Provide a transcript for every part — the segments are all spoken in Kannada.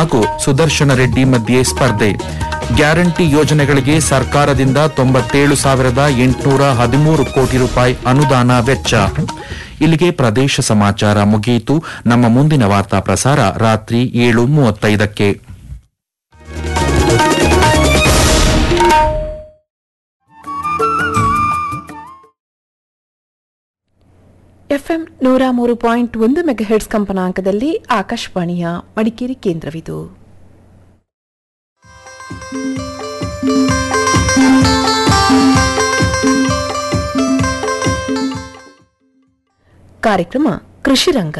ಹಾಗೂ ಸುದರ್ಶನ ರೆಡ್ಡಿ ಮಧ್ಯೆ ಸ್ಪರ್ಧೆ ಗ್ಯಾರಂಟಿ ಯೋಜನೆಗಳಿಗೆ ಸರ್ಕಾರದಿಂದ ತೊಂಬತ್ತೇಳು ಸಾವಿರದ ಎಂಟುನೂರ ಹದಿಮೂರು ಕೋಟಿ ರೂಪಾಯಿ ಅನುದಾನ ವೆಚ್ಚ ಇಲ್ಲಿಗೆ ಪ್ರದೇಶ ಸಮಾಚಾರ ಮುಗಿಯಿತು ನಮ್ಮ ಮುಂದಿನ ವಾರ್ತಾ ಪ್ರಸಾರ ರಾತ್ರಿ ಏಳು ಮೂವತ್ತೈದಕ್ಕೆ ಎಫ್ಎಂ ನೂರ ಮೂರು ಪಾಯಿಂಟ್ ಒಂದು ಮೆಗಾಹೆಡ್ಸ್ ಕಂಪನಾಂಕದಲ್ಲಿ ಆಕಾಶವಾಣಿಯ ಮಡಿಕೇರಿ ಕೇಂದ್ರವಿದು ಕಾರ್ಯಕ್ರಮ ಕೃಷಿ ರಂಗ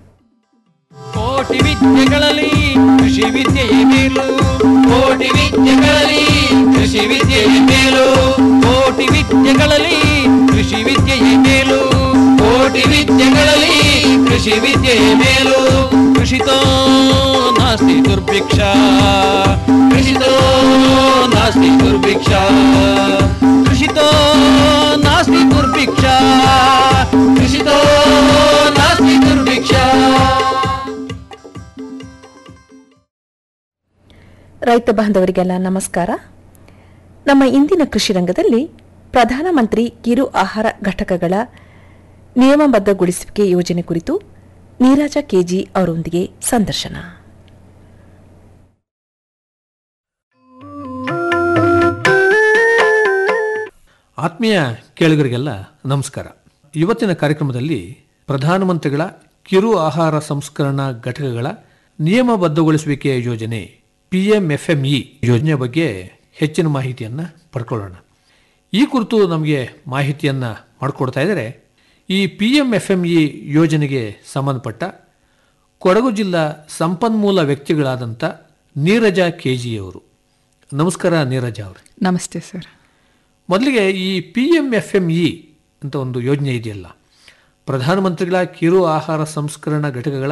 ಕೋಟಿ ವಿದ್ಯೆಗಳಲ್ಲಿ ಕೃಷಿ ವಿದ್ಯೆಯೇ ಮೇಲು ಕೋಟಿ ವಿದ್ಯೆಗಳಲ್ಲಿ ಕೃಷಿ ವಿದ್ಯೆಯೇ ಮೇಲು ಕೋಟಿ ವಿದ್ಯೆಗಳಲ್ಲಿ ಕೃಷಿ ವಿದ್ಯೆಯೇ ಮೇಲು ಕೋಟಿ ವಿದ್ಯೆಗಳಲ್ಲಿ ಕೃಷಿ ವಿದ್ಯೆಯೇ ಮೇಲು ಕೃಷಿತೋ ನಾಸ್ತಿ ದುರ್ಭಿಕ್ಷ ಕೃಷಿತೋ ನಾಸ್ತಿ ದುರ್ಭಿಕ್ಷ ಕೃಷಿತೋ ನಾಸ್ತಿ ದುರ್ಭಿಕ್ಷ ಕೃಷಿತೋ ನಾಸ್ತಿ ದುರ್ಭಿಕ್ಷ ರೈತ ಬಾಂಧವರಿಗೆಲ್ಲ ನಮಸ್ಕಾರ ನಮ್ಮ ಇಂದಿನ ಕೃಷಿ ರಂಗದಲ್ಲಿ ಪ್ರಧಾನಮಂತ್ರಿ ಕಿರು ಆಹಾರ ಘಟಕಗಳ ನಿಯಮಬದ್ಧಗೊಳಿಸುವಿಕೆ ಯೋಜನೆ ಕುರಿತು ನೀರಾಜ ಕೆಜಿ ಅವರೊಂದಿಗೆ ಸಂದರ್ಶನ ಆತ್ಮೀಯ ಕೇಳುಗರಿಗೆಲ್ಲ ನಮಸ್ಕಾರ ಇವತ್ತಿನ ಕಾರ್ಯಕ್ರಮದಲ್ಲಿ ಪ್ರಧಾನಮಂತ್ರಿಗಳ ಕಿರು ಆಹಾರ ಸಂಸ್ಕರಣಾ ಘಟಕಗಳ ನಿಯಮಬದ್ಧಗೊಳಿಸುವಿಕೆಯ ಯೋಜನೆ P M F M E ಯೋಜನೆಯ ಬಗ್ಗೆ ಹೆಚ್ಚಿನ ಮಾಹಿತಿಯನ್ನು ಪಡ್ಕೊಳ್ಳೋಣ ಈ ಕುರಿತು ನಮಗೆ ಮಾಹಿತಿಯನ್ನು ಮಾಡಿಕೊಡ್ತಾ ಇದ್ದಾರೆ ಈ P M F M E ಯೋಜನೆಗೆ ಸಂಬಂಧಪಟ್ಟ ಕೊಡಗು ಜಿಲ್ಲಾ ಸಂಪನ್ಮೂಲ ವ್ಯಕ್ತಿಗಳಾದಂಥ ನೀರಜ ಕೆ ಜಿಯವರು ನಮಸ್ಕಾರ ನೀರಜ ಅವರು ನಮಸ್ತೆ ಸರ್ ಮೊದಲಿಗೆ ಈ P M F M E ಅಂತ ಒಂದು ಯೋಜನೆ ಇದೆಯಲ್ಲ ಪ್ರಧಾನಮಂತ್ರಿಗಳ ಕಿರು ಆಹಾರ ಸಂಸ್ಕರಣಾ ಘಟಕಗಳ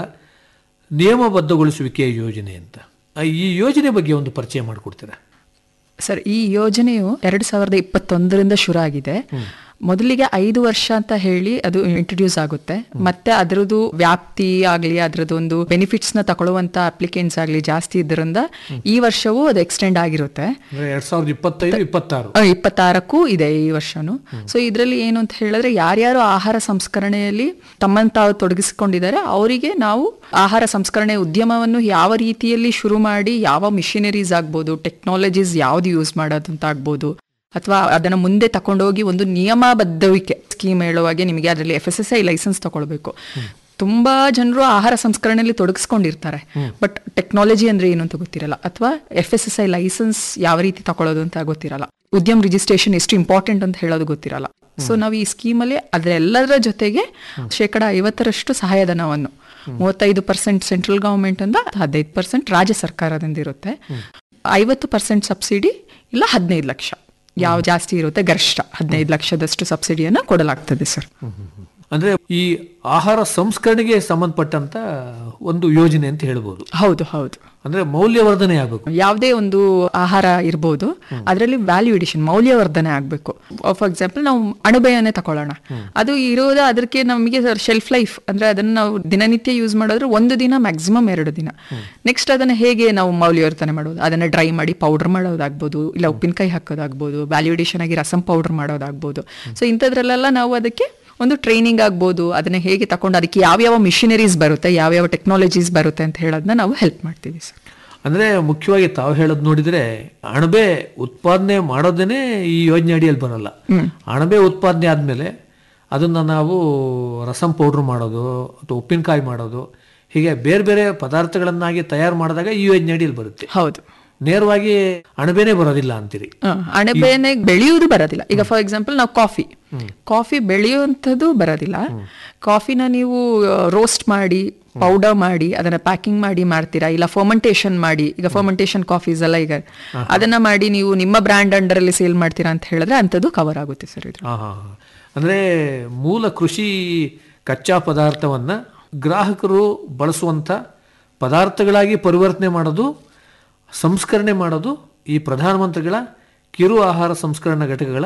ನಿಯಮಬದ್ಧಗೊಳಿಸುವಿಕೆಯ ಯೋಜನೆ ಅಂತ ಆ, ಈ ಯೋಜನೆ ಬಗ್ಗೆ ಒಂದು ಪರಿಚಯ ಮಾಡಿಕೊಡ್ತೀರಾ ಸರ್ ಈ ಯೋಜನೆಯು ಎರಡು ಸಾವಿರದ ಇಪ್ಪತ್ತೊಂದರಿಂದ ಶುರು ಆಗಿದೆ ಮೊದಲಿಗೆ ಐದು ವರ್ಷ ಅಂತ ಹೇಳಿ ಅದು ಇಂಟ್ರೊಡ್ಯೂಸ್ ಆಗುತ್ತೆ ಮತ್ತೆ ಅದರದ್ದು ವ್ಯಾಪ್ತಿ ಆಗಲಿ ಅದರದ್ದು ಒಂದು ಬೆನಿಫಿಟ್ಸ್ ನ ತಗೊಳ್ಳುವಂತ ಅಪ್ಲಿಕೆಂಟ್ಸ್ ಆಗಲಿ ಜಾಸ್ತಿ ಇದ್ರಿಂದ ಈ ವರ್ಷವೂ ಅದು ಎಕ್ಸ್ಟೆಂಡ್ ಆಗಿರುತ್ತೆ ಅಂದರೆ ಎರಡು ಸಾವಿರದ ಇಪ್ಪತ್ತೈದು ಇಪ್ಪತ್ತಾರು ಆ, ಇಪ್ಪತ್ತಾರಕ್ಕೂ ಇದೆ ಈ ವರ್ಷನು ಸೊ ಇದರಲ್ಲಿ ಏನು ಅಂತ ಹೇಳಿದ್ರೆ ಯಾರ್ಯಾರು ಆಹಾರ ಸಂಸ್ಕರಣೆಯಲ್ಲಿ ತಮ್ಮನ್ನು ತಾವು ತೊಡಗಿಸಿಕೊಂಡಿದ್ದಾರೆ ಅವರಿಗೆ ನಾವು ಆಹಾರ ಸಂಸ್ಕರಣೆ ಉದ್ಯಮವನ್ನು ಯಾವ ರೀತಿಯಲ್ಲಿ ಶುರು ಮಾಡಿ ಯಾವ ಮಿಷಿನರೀಸ್ ಆಗ್ಬೋದು ಟೆಕ್ನಾಲಜೀಸ್ ಯಾವ್ದು ಯೂಸ್ ಮಾಡೋದು ಅಂತ ಆಗ್ಬೋದು ಅಥವಾ ಅದನ್ನ ಮುಂದೆ ತಕೊಂಡೋಗಿ ಒಂದು ನಿಯಮಬದ್ಧವಿಕೆ ಸ್ಕೀಮ್ ಹೇಳುವಾಗೆ ನಿಮಗೆ ಅದರಲ್ಲಿ F S S I licence ತಗೊಳ್ಬೇಕು ತುಂಬಾ ಜನರು ಆಹಾರ ಸಂಸ್ಕರಣೆಯಲ್ಲಿ ತೊಡಗಿಸ್ಕೊಂಡಿರ್ತಾರೆ ಬಟ್ ಟೆಕ್ನಾಲಜಿ ಅಂದ್ರೆ ಏನು ಅಂತ ಗೊತ್ತಿರಲ್ಲ ಅಥವಾ F S S I licence ಯಾವ ರೀತಿ ತಗೊಳ್ಳೋದು ಅಂತ ಗೊತ್ತಿರಲ್ಲ ಉದ್ಯಮ ರಿಜಿಸ್ಟ್ರೇಷನ್ ಎಷ್ಟು ಇಂಪಾರ್ಟೆಂಟ್ ಅಂತ ಹೇಳೋದು ಗೊತ್ತಿರಲ್ಲ ಸೊ ನಾವು ಈ ಸ್ಕೀಮಲ್ಲಿ ಅದರೆಲ್ಲದರ ಜೊತೆಗೆ ಶೇಕಡ ಐವತ್ತರಷ್ಟು ಸಹಾಯಧನವನ್ನು ಮೂವತ್ತೈದು ಪರ್ಸೆಂಟ್ ಸೆಂಟ್ರಲ್ ಗವರ್ಮೆಂಟ್ ಅಂತ ಹದಿನೈದು ಪರ್ಸೆಂಟ್ ರಾಜ್ಯ ಸರ್ಕಾರದಿಂದ ಇರುತ್ತೆ ಐವತ್ತು ಪರ್ಸೆಂಟ್ ಸಬ್ಸಿಡಿ ಇಲ್ಲ ಹದಿನೈದು ಲಕ್ಷ ಯಾವ ಜಾಸ್ತಿ ಇರುತ್ತೆ ಗರಿಷ್ಠ ಹದಿನೈದು ಲಕ್ಷದಷ್ಟು ಸಬ್ಸಿಡಿಯನ್ನು ಕೊಡಲಾಗ್ತದೆ ಸರ್ ಅಂದರೆ ಈ ಆಹಾರ ಸಂಸ್ಕರಣೆಗೆ ಸಂಬಂಧಪಟ್ಟಂತ ಒಂದು ಯೋಜನೆ ಅಂತ ಹೇಳ್ಬೋದು ಹೌದು ಹೌದು ಅಂದರೆ ಮೌಲ್ಯವರ್ಧನೆ ಆಗಬೇಕು ಯಾವುದೇ ಒಂದು ಆಹಾರ ಇರ್ಬೋದು ಅದರಲ್ಲಿ ವ್ಯಾಲ್ಯೂ ಎಡಿಷನ್ ಮೌಲ್ಯವರ್ಧನೆ ಆಗಬೇಕು ಫಾರ್ ಎಕ್ಸಾಂಪಲ್ ನಾವು ಅಣಬೆಯನ್ನೇ ತಗೊಳ್ಳೋಣ ಅದು ಇರೋದು ಅದಕ್ಕೆ ನಮಗೆ ಶೆಲ್ಫ್ ಲೈಫ್ ಅಂದ್ರೆ ಅದನ್ನ ನಾವು ದಿನನಿತ್ಯ ಯೂಸ್ ಮಾಡಿದ್ರೆ ಒಂದು ದಿನ ಮ್ಯಾಕ್ಸಿಮಮ್ ಎರಡು ದಿನ ನೆಕ್ಸ್ಟ್ ಅದನ್ನ ಹೇಗೆ ನಾವು ಮೌಲ್ಯವರ್ಧನೆ ಮಾಡೋದು ಅದನ್ನ ಡ್ರೈ ಮಾಡಿ ಪೌಡರ್ ಮಾಡೋದಾಗ್ಬೋದು ಇಲ್ಲ ಉಪ್ಪಿನಕಾಯಿ ಹಾಕೋದಾಗ್ಬೋದು ವ್ಯಾಲ್ಯೂ ಎಡಿಷನ್ ಆಗಿ ರಸಂ ಪೌಡರ್ ಮಾಡೋದಾಗ್ಬೋದು ಸೊ ಇಂಥದ್ರಲ್ಲೆಲ್ಲ ನಾವು ಅದಕ್ಕೆ ಒಂದು ಟ್ರೈನಿಂಗ್ ಆಗ್ಬೋದು ಅದನ್ನ ಹೇಗೆ ತಕೊಂಡು ಅದಕ್ಕೆ ಯಾವ್ಯಾವ ಮಿಷಿನರೀಸ್ ಬರುತ್ತೆ ಯಾವ್ಯಾವ ಟೆಕ್ನಾಲಜೀಸ್ ಬರುತ್ತೆ ಅಂತ ಹೇಳೋದನ್ನ ನಾವು ಹೆಲ್ಪ್ ಮಾಡ್ತೀವಿ ಸರ್ ಅಂದರೆ ಮುಖ್ಯವಾಗಿ ತಾವು ಹೇಳೋದು ನೋಡಿದರೆ ಅಣಬೆ ಉತ್ಪಾದನೆ ಮಾಡೋದೇನೆ ಈ ಯೋಜನೆ ಅಡಿಯಲ್ಲಿ ಬರಲ್ಲ ಅಣಬೆ ಉತ್ಪಾದನೆ ಆದಮೇಲೆ ಅದನ್ನು ನಾವು ರಸಂ ಪೌಡ್ರ್ ಮಾಡೋದು ಅಥವಾ ಉಪ್ಪಿನಕಾಯಿ ಮಾಡೋದು ಹೀಗೆ ಬೇರೆ ಬೇರೆ ಪದಾರ್ಥಗಳನ್ನಾಗಿ ತಯಾರು ಮಾಡಿದಾಗ ಈ ಯೋಜನೆ ಅಡಿಯಲ್ಲಿ ಬರುತ್ತೆ ಹೌದು ನೇರವಾಗಿ ಅಣಬೆನೇ ಬರೋದಿಲ್ಲ ಅಂತೀರಿ ಹ, ಅಣಬೆನೆ ಬೆಳೆಯುವುದು ಬರೋದಿಲ್ಲ ಈಗ ಫಾರ್ ಎಕ್ಸಾಂಪಲ್ ನಾವು ಕಾಫಿ ಕಾಫಿ ಬೆಳೆಯುವಂಥದ್ದು ಬರೋದಿಲ್ಲ ಕಾಫಿನ ನೀವು ರೋಸ್ಟ್ ಮಾಡಿ ಪೌಡರ್ ಮಾಡಿ ಅದನ್ನ ಪ್ಯಾಕಿಂಗ್ ಮಾಡಿ ಮಾಡ್ತೀರಾ ಇಲ್ಲ ಫರ್ಮೆಂಟೇಶನ್ ಮಾಡಿ ಈಗ ಫರ್ಮೆಂಟೇಶನ್ ಕಾಫೀಸ್ ಎಲ್ಲ ಈಗ ಅದನ್ನ ಮಾಡಿ ನೀವು ನಿಮ್ಮ ಬ್ರ್ಯಾಂಡ್ ಅಂಡರ್ ಅಲ್ಲಿ ಸೇಲ್ ಮಾಡ್ತೀರಾ ಅಂತ ಹೇಳಿದ್ರೆ ಅಂಥದ್ದು ಕವರ್ ಆಗುತ್ತೆ ಸರ್ ಇದು ಹಾಂ ಹಾಂ ಅಂದರೆ ಮೂಲ ಕೃಷಿ ಕಚ್ಚಾ ಪದಾರ್ಥವನ್ನು ಗ್ರಾಹಕರು ಬಳಸುವಂಥ ಪದಾರ್ಥಗಳಾಗಿ ಪರಿವರ್ತನೆ ಮಾಡೋದು ಸಂಸ್ಕರಣೆ ಮಾಡೋದು ಈ ಪ್ರಧಾನಮಂತ್ರಿಗಳ ಕಿರು ಆಹಾರ ಸಂಸ್ಕರಣಾ ಘಟಕಗಳ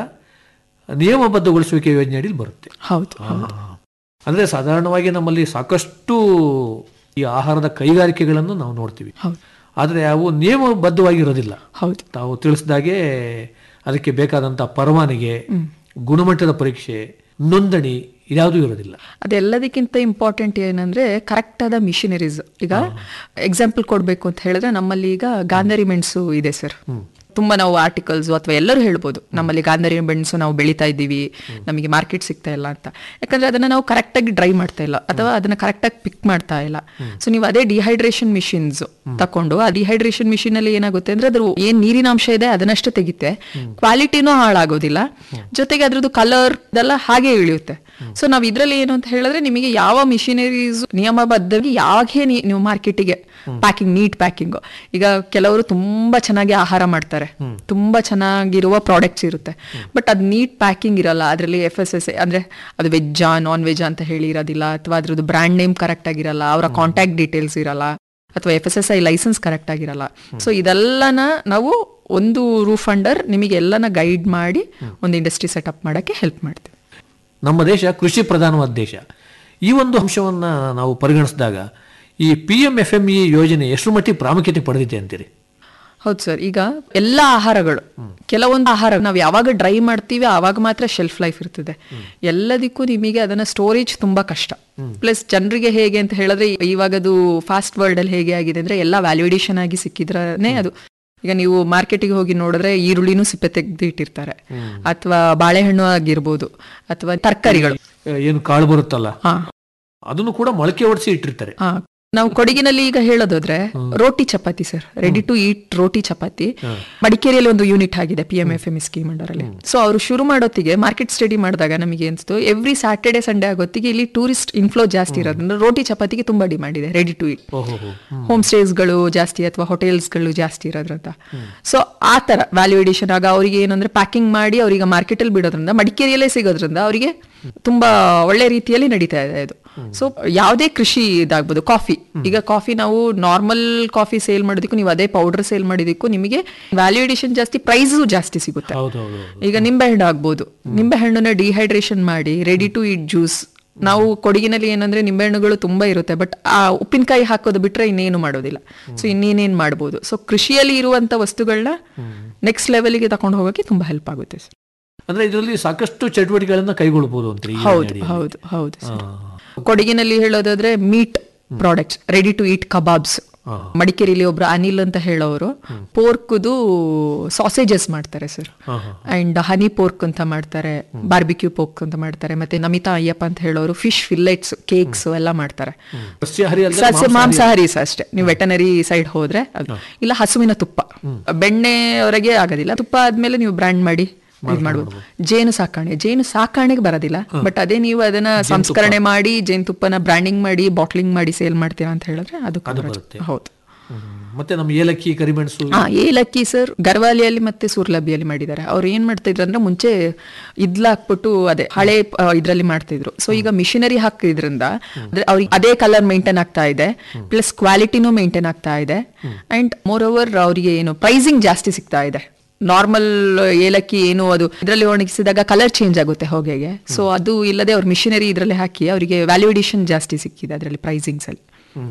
ನಿಯಮಬದ್ಧಗೊಳಿಸುವಿಕೆ ಯೋಜನೆ ಅಡಿಯಲ್ಲಿ ಬರುತ್ತೆ ಹೌದು ಅಂದರೆ ಸಾಧಾರಣವಾಗಿ ನಮ್ಮಲ್ಲಿ ಸಾಕಷ್ಟು ಈ ಆಹಾರದ ಕೈಗಾರಿಕೆಗಳನ್ನು ನಾವು ನೋಡ್ತೀವಿ ಹೌದು ಆದರೆ ಅವು ನಿಯಮಬದ್ಧವಾಗಿರೋದಿಲ್ಲ ಹೌದು ತಾವು ತಿಳಿಸಿದಾಗೆ ಅದಕ್ಕೆ ಬೇಕಾದಂಥ ಪರವಾನಗಿ ಗುಣಮಟ್ಟದ ಪರೀಕ್ಷೆ ನೋಂದಣಿ ಇದ್ಯಾವುದೂ ಇರೋದಿಲ್ಲ ಅದೆಲ್ಲದಕ್ಕಿಂತ ಇಂಪಾರ್ಟೆಂಟ್ ಏನಂದ್ರೆ ಕರೆಕ್ಟ್ ಆದ ಮಿಷಿನರೀಸ್ ಈಗ ಎಕ್ಸಾಂಪಲ್ ಕೊಡ್ಬೇಕು ಅಂತ ಹೇಳಿದ್ರೆ ನಮ್ಮಲ್ಲಿ ಈಗ ಗಾಂಧಾರಿ ಮೆಣಸು ಇದೆ ಸರ್ ತುಂಬಾ ನಾವು ಆರ್ಟಿಕಲ್ಸ್ ಅಥವಾ ಎಲ್ಲರೂ ಹೇಳ್ಬೋದು ನಮ್ಮಲ್ಲಿ ಗಾಂಧಾರಿ ಮೆಣಸು ನಾವು ಬೆಳೀತಾ ಇದ್ದೀವಿ ನಮಗೆ ಮಾರ್ಕೆಟ್ ಸಿಗ್ತಾ ಇಲ್ಲ ಅಂತ ಯಾಕಂದ್ರೆ ಅದನ್ನ ನಾವು ಕರೆಕ್ಟ್ ಆಗಿ ಡ್ರೈ ಮಾಡ್ತಾ ಇಲ್ಲ ಅಥವಾ ಅದನ್ನ ಕರೆಕ್ಟ್ ಆಗಿ ಪಿಕ್ ಮಾಡ್ತಾ ಇಲ್ಲ ಸೊ ನೀವು ಅದೇ ಡಿಹೈಡ್ರೇಷನ್ ಮಿಷಿನ್ಸ್ ತಕೊಂಡು ಆ ಡಿಹೈಡ್ರೇಷನ್ ಮಿಷಿನ್ ಅಲ್ಲಿ ಏನಾಗುತ್ತೆ ಅಂದ್ರೆ ಅದ್ರ ಏನ್ ನೀರಿನ ಅಂಶ ಇದೆ ಅದನ್ನಷ್ಟೇ ತೆಗಿತೆ ಕ್ವಾಲಿಟಿನೂ ಹಾಳಾಗೋದಿಲ್ಲ ಜೊತೆಗೆ ಅದ್ರದ್ದು ಕಲರ್ ಇದೆಲ್ಲ ಹಾಗೆ ಇಳಿಯುತ್ತೆ ಸೊ ನಾವ್ ಇದ್ರಲ್ಲಿ ಏನು ಅಂತ ಹೇಳಿದ್ರೆ ನಿಮಗೆ ಯಾವ ಮಿಷಿನರೀಸ್ ನಿಯಮಬದ್ಧವಾಗಿ ಯಾವಾಗೇ ನೀವು ಮಾರ್ಕೆಟಿಗೆ ಪ್ಯಾಕಿಂಗ್ ನೀಟ್ ಪ್ಯಾಕಿಂಗ್ ಈಗ ಕೆಲವರು ತುಂಬಾ ಚೆನ್ನಾಗಿ ಆಹಾರ ಮಾಡ್ತಾರೆ ತುಂಬಾ ಚೆನ್ನಾಗಿರುವ ಪ್ರಾಡಕ್ಟ್ಸ್ ಇರುತ್ತೆ ಬಟ್ ಅದ್ ನೀಟ್ ಪ್ಯಾಕಿಂಗ್ ಇರಲ್ಲ ಅದರಲ್ಲಿ ಎಫ್ ಎಸ್ ಎಸ್ ಅಂದ್ರೆ ಅದು ವೆಜ್ಜಾ ನಾನ್ ವೆಜ್ ಅಂತ ಹೇಳಿ ಇರೋದಿಲ್ಲ ಅಥವಾ ಅದ್ರದ್ದು ಬ್ರ್ಯಾಂಡ್ ನೇಮ್ ಕರೆಕ್ಟ್ ಆಗಿರಲ್ಲ ಅವರ ಕಾಂಟ್ಯಾಕ್ಟ್ ಡೀಟೇಲ್ಸ್ ಇರಲ್ಲ ಅಥವಾ F S S I licence correct ಆಗಿರಲ್ಲ ಸೊ ಇದೆಲ್ಲನ ನಾವು ಒಂದು ರೂಫ್ ಅಂಡರ್ ನಿಮಗೆ ಎಲ್ಲನ ಗೈಡ್ ಮಾಡಿ ಒಂದು ಇಂಡಸ್ಟ್ರಿ ಸೆಟಪ್ ಮಾಡಕ್ಕೆ ಹೆಲ್ಪ್ ಮಾಡ್ತೀವಿ ನಮ್ಮ ದೇಶ ಕೃಷಿ ಪ್ರಧಾನವಾದ ದೇಶ ಈ ಒಂದು ಅಂಶವನ್ನ ನಾವು ಪರಿಗಣಿಸಿದಾಗ ಈ P M F M E ಯೋಜನೆ ಎಷ್ಟು ಮಟ್ಟಿಗೆ ಪ್ರಾಮುಖ್ಯತೆ ಪಡೆದಿದೆ ಅಂತೀರಿ ಹೌದು ಸರ್ ಈಗ ಎಲ್ಲ ಆಹಾರಗಳು ಕೆಲವೊಂದು ಆಹಾರ ನಾವು ಯಾವಾಗ ಡ್ರೈ ಮಾಡ್ತೀವಿ ಆವಾಗ ಮಾತ್ರ ಶೆಲ್ಫ್ ಲೈಫ್ ಇರ್ತದೆ ಎಲ್ಲದಕ್ಕೂ ನಿಮಗೆ ಅದನ್ನ ಸ್ಟೋರೇಜ್ ತುಂಬಾ ಕಷ್ಟ ಪ್ಲಸ್ ಜನರಿಗೆ ಹೇಗೆ ಅಂತ ಹೇಳಿದ್ರೆ ಇವಾಗ ಅದು ಫಾಸ್ಟ್ ವರ್ಲ್ಡ್ ಅಲ್ಲಿ ಹೇಗೆ ಆಗಿದೆ ಅಂದ್ರೆ ಎಲ್ಲ ವ್ಯಾಲ್ಯೂಡೇಷನ್ ಆಗಿ ಸಿಕ್ಕಿದ್ರೇ ಅದು ಈಗ ನೀವು ಮಾರ್ಕೆಟಿಗೆ ಹೋಗಿ ನೋಡಿದ್ರೆ ಈರುಳ್ಳಿನೂ ಸಿಪ್ಪೆ ತೆಗೆದು ಇಟ್ಟಿರ್ತಾರೆ ಅಥವಾ ಬಾಳೆಹಣ್ಣು ಆಗಿರ್ಬೋದು ಅಥವಾ ತರಕಾರಿಗಳು ಏನು ಕಾಳು ಬರುತ್ತಲ್ಲ ಹಾ ಅದನ್ನು ಕೂಡ ಮೊಳಕೆ ಹೊಡಿಸಿ ಇಟ್ಟಿರ್ತಾರೆ ಹಾ ನಾವು ಕೊಡಗಿನಲ್ಲಿ ಈಗ ಹೇಳೋದಾದ್ರೆ ರೋಟಿ ಚಪಾತಿ ಸರ್ ರೆಡಿ ಟು ಈಟ್ ರೋಟಿ ಚಪಾತಿ ಮಡಿಕೇರಿಯಲ್ಲಿ ಒಂದು ಯೂನಿಟ್ ಆಗಿದೆ P M F M scheme under ಅಲ್ಲಿ ಸೊ ಅವರು ಶುರು ಮಾಡೋತ್ತಿಗೆ ಮಾರ್ಕೆಟ್ ಸ್ಟಡಿ ಮಾಡಿದಾಗ ನಮಗೆ ಅನ್ಸ್ತು ಎವ್ರಿ ಸ್ಯಾಟರ್ಡೆ ಸಂಡೇ ಆಗೋತ್ತಿಗೆ ಇಲ್ಲಿ ಟೂರಿಸ್ಟ್ ಇನ್ಫ್ಲೋ ಜಾಸ್ತಿ ಇರೋದ್ರಿಂದ ರೋಟಿ ಚಪಾತಿಗೆ ತುಂಬಾ ಡಿಮಾಂಡ್ ಇದೆ ರೆಡಿ ಟು ಈಟ್ ಓಹೋ ಹೋಮ್ ಸ್ಟೇಸ್ಗಳು ಜಾಸ್ತಿ ಅಥವಾ ಹೋಟೆಲ್ಸ್ಗಳು ಜಾಸ್ತಿ ಇರೋದ್ರಿಂದ ಸೊ ಆ ತರ ವ್ಯಾಲ್ಯೂ ಎಡಿಷನ್ ಆಗ ಅವರಿಗೆ ಏನಂದ್ರೆ ಪ್ಯಾಕಿಂಗ್ ಮಾಡಿ ಅವ್ರಿಗೆ ಮಾರ್ಕೆಟ್ ಅಲ್ಲಿ ಬಿಡೋದ್ರಿಂದ ಮಡಿಕೇರಿಯಲ್ಲೇ ಸಿಗೋದ್ರಿಂದ ಅವರಿಗೆ ತುಂಬಾ ಒಳ್ಳೆ ರೀತಿಯಲ್ಲಿ ನಡೀತಾ ಇದೆ ಇದು ಸೊ ಯಾವುದೇ ಕೃಷಿ ಇದಾಗ್ಬೋದು ಕಾಫಿ ಈಗ ಕಾಫಿ ನಾವು ನಾರ್ಮಲ್ ಕಾಫಿ ಸೇಲ್ ಮಾಡೋದಕ್ಕೂ ನೀವು ಅದೇ ಪೌಡರ್ ಸೇಲ್ ಮಾಡಿದಕ್ಕೂ ನಿಮಗೆ ವ್ಯಾಲ್ಯೂ ಎಡಿಷನ್ ಜಾಸ್ತಿ ಪ್ರೈಸು ಜಾಸ್ತಿ ಸಿಗುತ್ತೆ ಹೌದು ಹೌದು ಈಗ ನಿಂಬೆಹಣ್ಣು ಆಗ್ಬೋದು ನಿಂಬೆಹಣ್ಣನ್ನ ಡಿಹೈಡ್ರೇಷನ್ ಮಾಡಿ ರೆಡಿ ಟು ಈಟ್ ಜ್ಯೂಸ್ ನಾವು ಕೊಡಗಿನಲ್ಲಿ ಏನಂದ್ರೆ ನಿಂಬೆಹಣ್ಣುಗಳು ತುಂಬಾ ಇರುತ್ತೆ ಬಟ್ ಆ ಉಪ್ಪಿನಕಾಯಿ ಹಾಕೋದು ಬಿಟ್ರೆ ಇನ್ನೇನು ಮಾಡೋದಿಲ್ಲ ಸೊ ಇನ್ನೇನೇನ್ ಮಾಡ್ಬೋದು ಸೊ ಕೃಷಿಯಲ್ಲಿ ಇರುವಂತ ವಸ್ತುಗಳನ್ನ ನೆಕ್ಸ್ಟ್ ಲೆವೆಲ್ಗೆ ತಕೊಂಡು ಹೋಗೋಕೆ ತುಂಬಾ ಹೆಲ್ಪ್ ಆಗುತ್ತೆ ಸರ್ ಅಂದ್ರೆ ಇದರಲ್ಲಿ ಸಾಕಷ್ಟು ಚಟುವಟಿಕೆಗಳನ್ನ ಕೈಗೊಳ್ಳಬಹುದು ಅಂತೀರಿ ಈ ಹೌದು ಯೋಜನೆಯಡಿ. ಹೌದು ಹೌದು ಸರ್. ಕೊಡಗಿನಲ್ಲಿ ಹೇಳೋದಾದ್ರೆ meat products ready to eat kebabs ಮಡಿಕೇರಿಲಿ ಒಬ್ರು ಅನಿಲ್ ಅಂತ ಹೇಳೋರು ಪೋರ್ಕ್ದು ಸಾಸೇಜಸ್ ಮಾಡ್ತಾರೆ ಸರ್ ಹಾ, ಹಾ. ಅಂಡ್ ಹನಿ ಪೋರ್ಕ್ ಅಂತ ಮಾಡ್ತಾರೆ ಬಾರ್ಬಿಕ್ಯೂ ಪೋರ್ಕ್ ಅಂತ ಮಾಡ್ತಾರೆ ಮತ್ತೆ ನಮಿತಾ ಅಯ್ಯಪ್ಪ ಅಂತ ಹೇಳೋರು ಫಿಶ್ ಫಿಲ್ಲೆಟ್ಸ್ ಕೇಕ್ಸ್ ಎಲ್ಲ ಮಾಡ್ತಾರೆ ಸಸ್ಯಾಹಾರಿ ಅಲ್ಲದೆ ಸಸ್ಯ ಮಾಂಸಾಹಾರಿ- ಮಾಂಸಾಹಾರಿ ಸ ಅಷ್ಟೇ ನೀವು ವೆಟನರಿ ಸೈಡ್ ಹೋದ್ರೆ ಅದು ಇಲ್ಲ ಹಸುವಿನ ತುಪ್ಪ ಬೆಣ್ಣೆವರೆಗೆ ಆಗೋದಿಲ್ಲ ತುಪ್ಪ ಆದ್ಮೇಲೆ ನೀವು ಬ್ರ್ಯಾಂಡ್ ಮಾಡಿ ಇದು ಮಾಡ್ಬೋದು ಜೇನು ಸಾಕಾಣೆ ಜೇನು ಸಾಕಾಣೆಗೆ ಬರೋದಿಲ್ಲ ಬಟ್ ಅದೇ ನೀವು ಅದನ್ನ ಸಂಸ್ಕರಣೆ ಮಾಡಿ ಜೇನುತುಪ್ಪನ ಬ್ರ್ಯಾಂಡಿಂಗ್ ಮಾಡಿ ಬಾಟ್ಲಿಂಗ್ ಮಾಡಿ ಸೇಲ್ ಮಾಡ್ತೀರಾ ಅಂತ ಹೇಳಿದ್ರೆ ಅದು ಅದು coverage. ಬರುತ್ತೆ. ಹೌದು ಹ್ಮ್. ಮತ್ತೆ ನಮ್ಮ ಏಲಕ್ಕಿ ಕರಿಮೆಣಸು ಹಾ ಏಲಕ್ಕಿ ಸರ್ ಗರ್ವಾಲಿಯಲ್ಲಿ ಮತ್ತೆ ಸೂರ್ಲಬ್ಬಿಯಲ್ಲಿ ಮಾಡಿದ್ದಾರೆ ಅವ್ರು ಏನ್ ಮಾಡ್ತಾ ಇದ್ರು ಅಂದ್ರೆ ಮುಂಚೆ ಇದ್ಲ ಹಾಕ್ಬಿಟ್ಟು ಅದೇ ಹಳೆ ಆ, ಇದ್ರಲ್ಲಿ ಮಾಡ್ತಾ ಇದ್ರು ಸೊ ಈಗ ಮಿಷಿನರಿ ಹಾಕಿದ್ರಿಂದ ಅಂದ್ರೆ ಅವ್ರಿಗೆ ಅದೇ ಕಲರ್ ಮೇಂಟೈನ್ ಆಗ್ತಾ ಇದೆ ಪ್ಲಸ್ ಕ್ವಾಲಿಟಿನೂ ಮೇಂಟೈನ್ ಆಗ್ತಾ ಇದೆ ಅಂಡ್ ಮೋರ್ ಓವರ್ ಅವರಿಗೆ ಏನು ಪ್ರೈಸಿಂಗ್ ಜಾಸ್ತಿ ಸಿಗ್ತಾ ಇದೆ ನಾರ್ಮಲ್ ಏಲಕ್ಕಿ ಏನು ಅದು ಇದರಲ್ಲಿ ಒಣಗಿಸಿದಾಗ ಕಲರ್ ಚೇಂಜ್ ಆಗುತ್ತೆ ಹೊಗೆಗೆ ಸೊ ಅದು ಇಲ್ಲದೆ ಅವ್ರ ಮಿಷಿನರಿ ಇದರಲ್ಲಿ ಹಾಕಿ ಅವರಿಗೆ ವ್ಯಾಲ್ಯೂಡೇಷನ್ ಜಾಸ್ತಿ ಸಿಕ್ಕಿದೆ ಅದರಲ್ಲಿ ಪ್ರೈಸಿಂಗ್ಸ್ ಅಲ್ಲಿ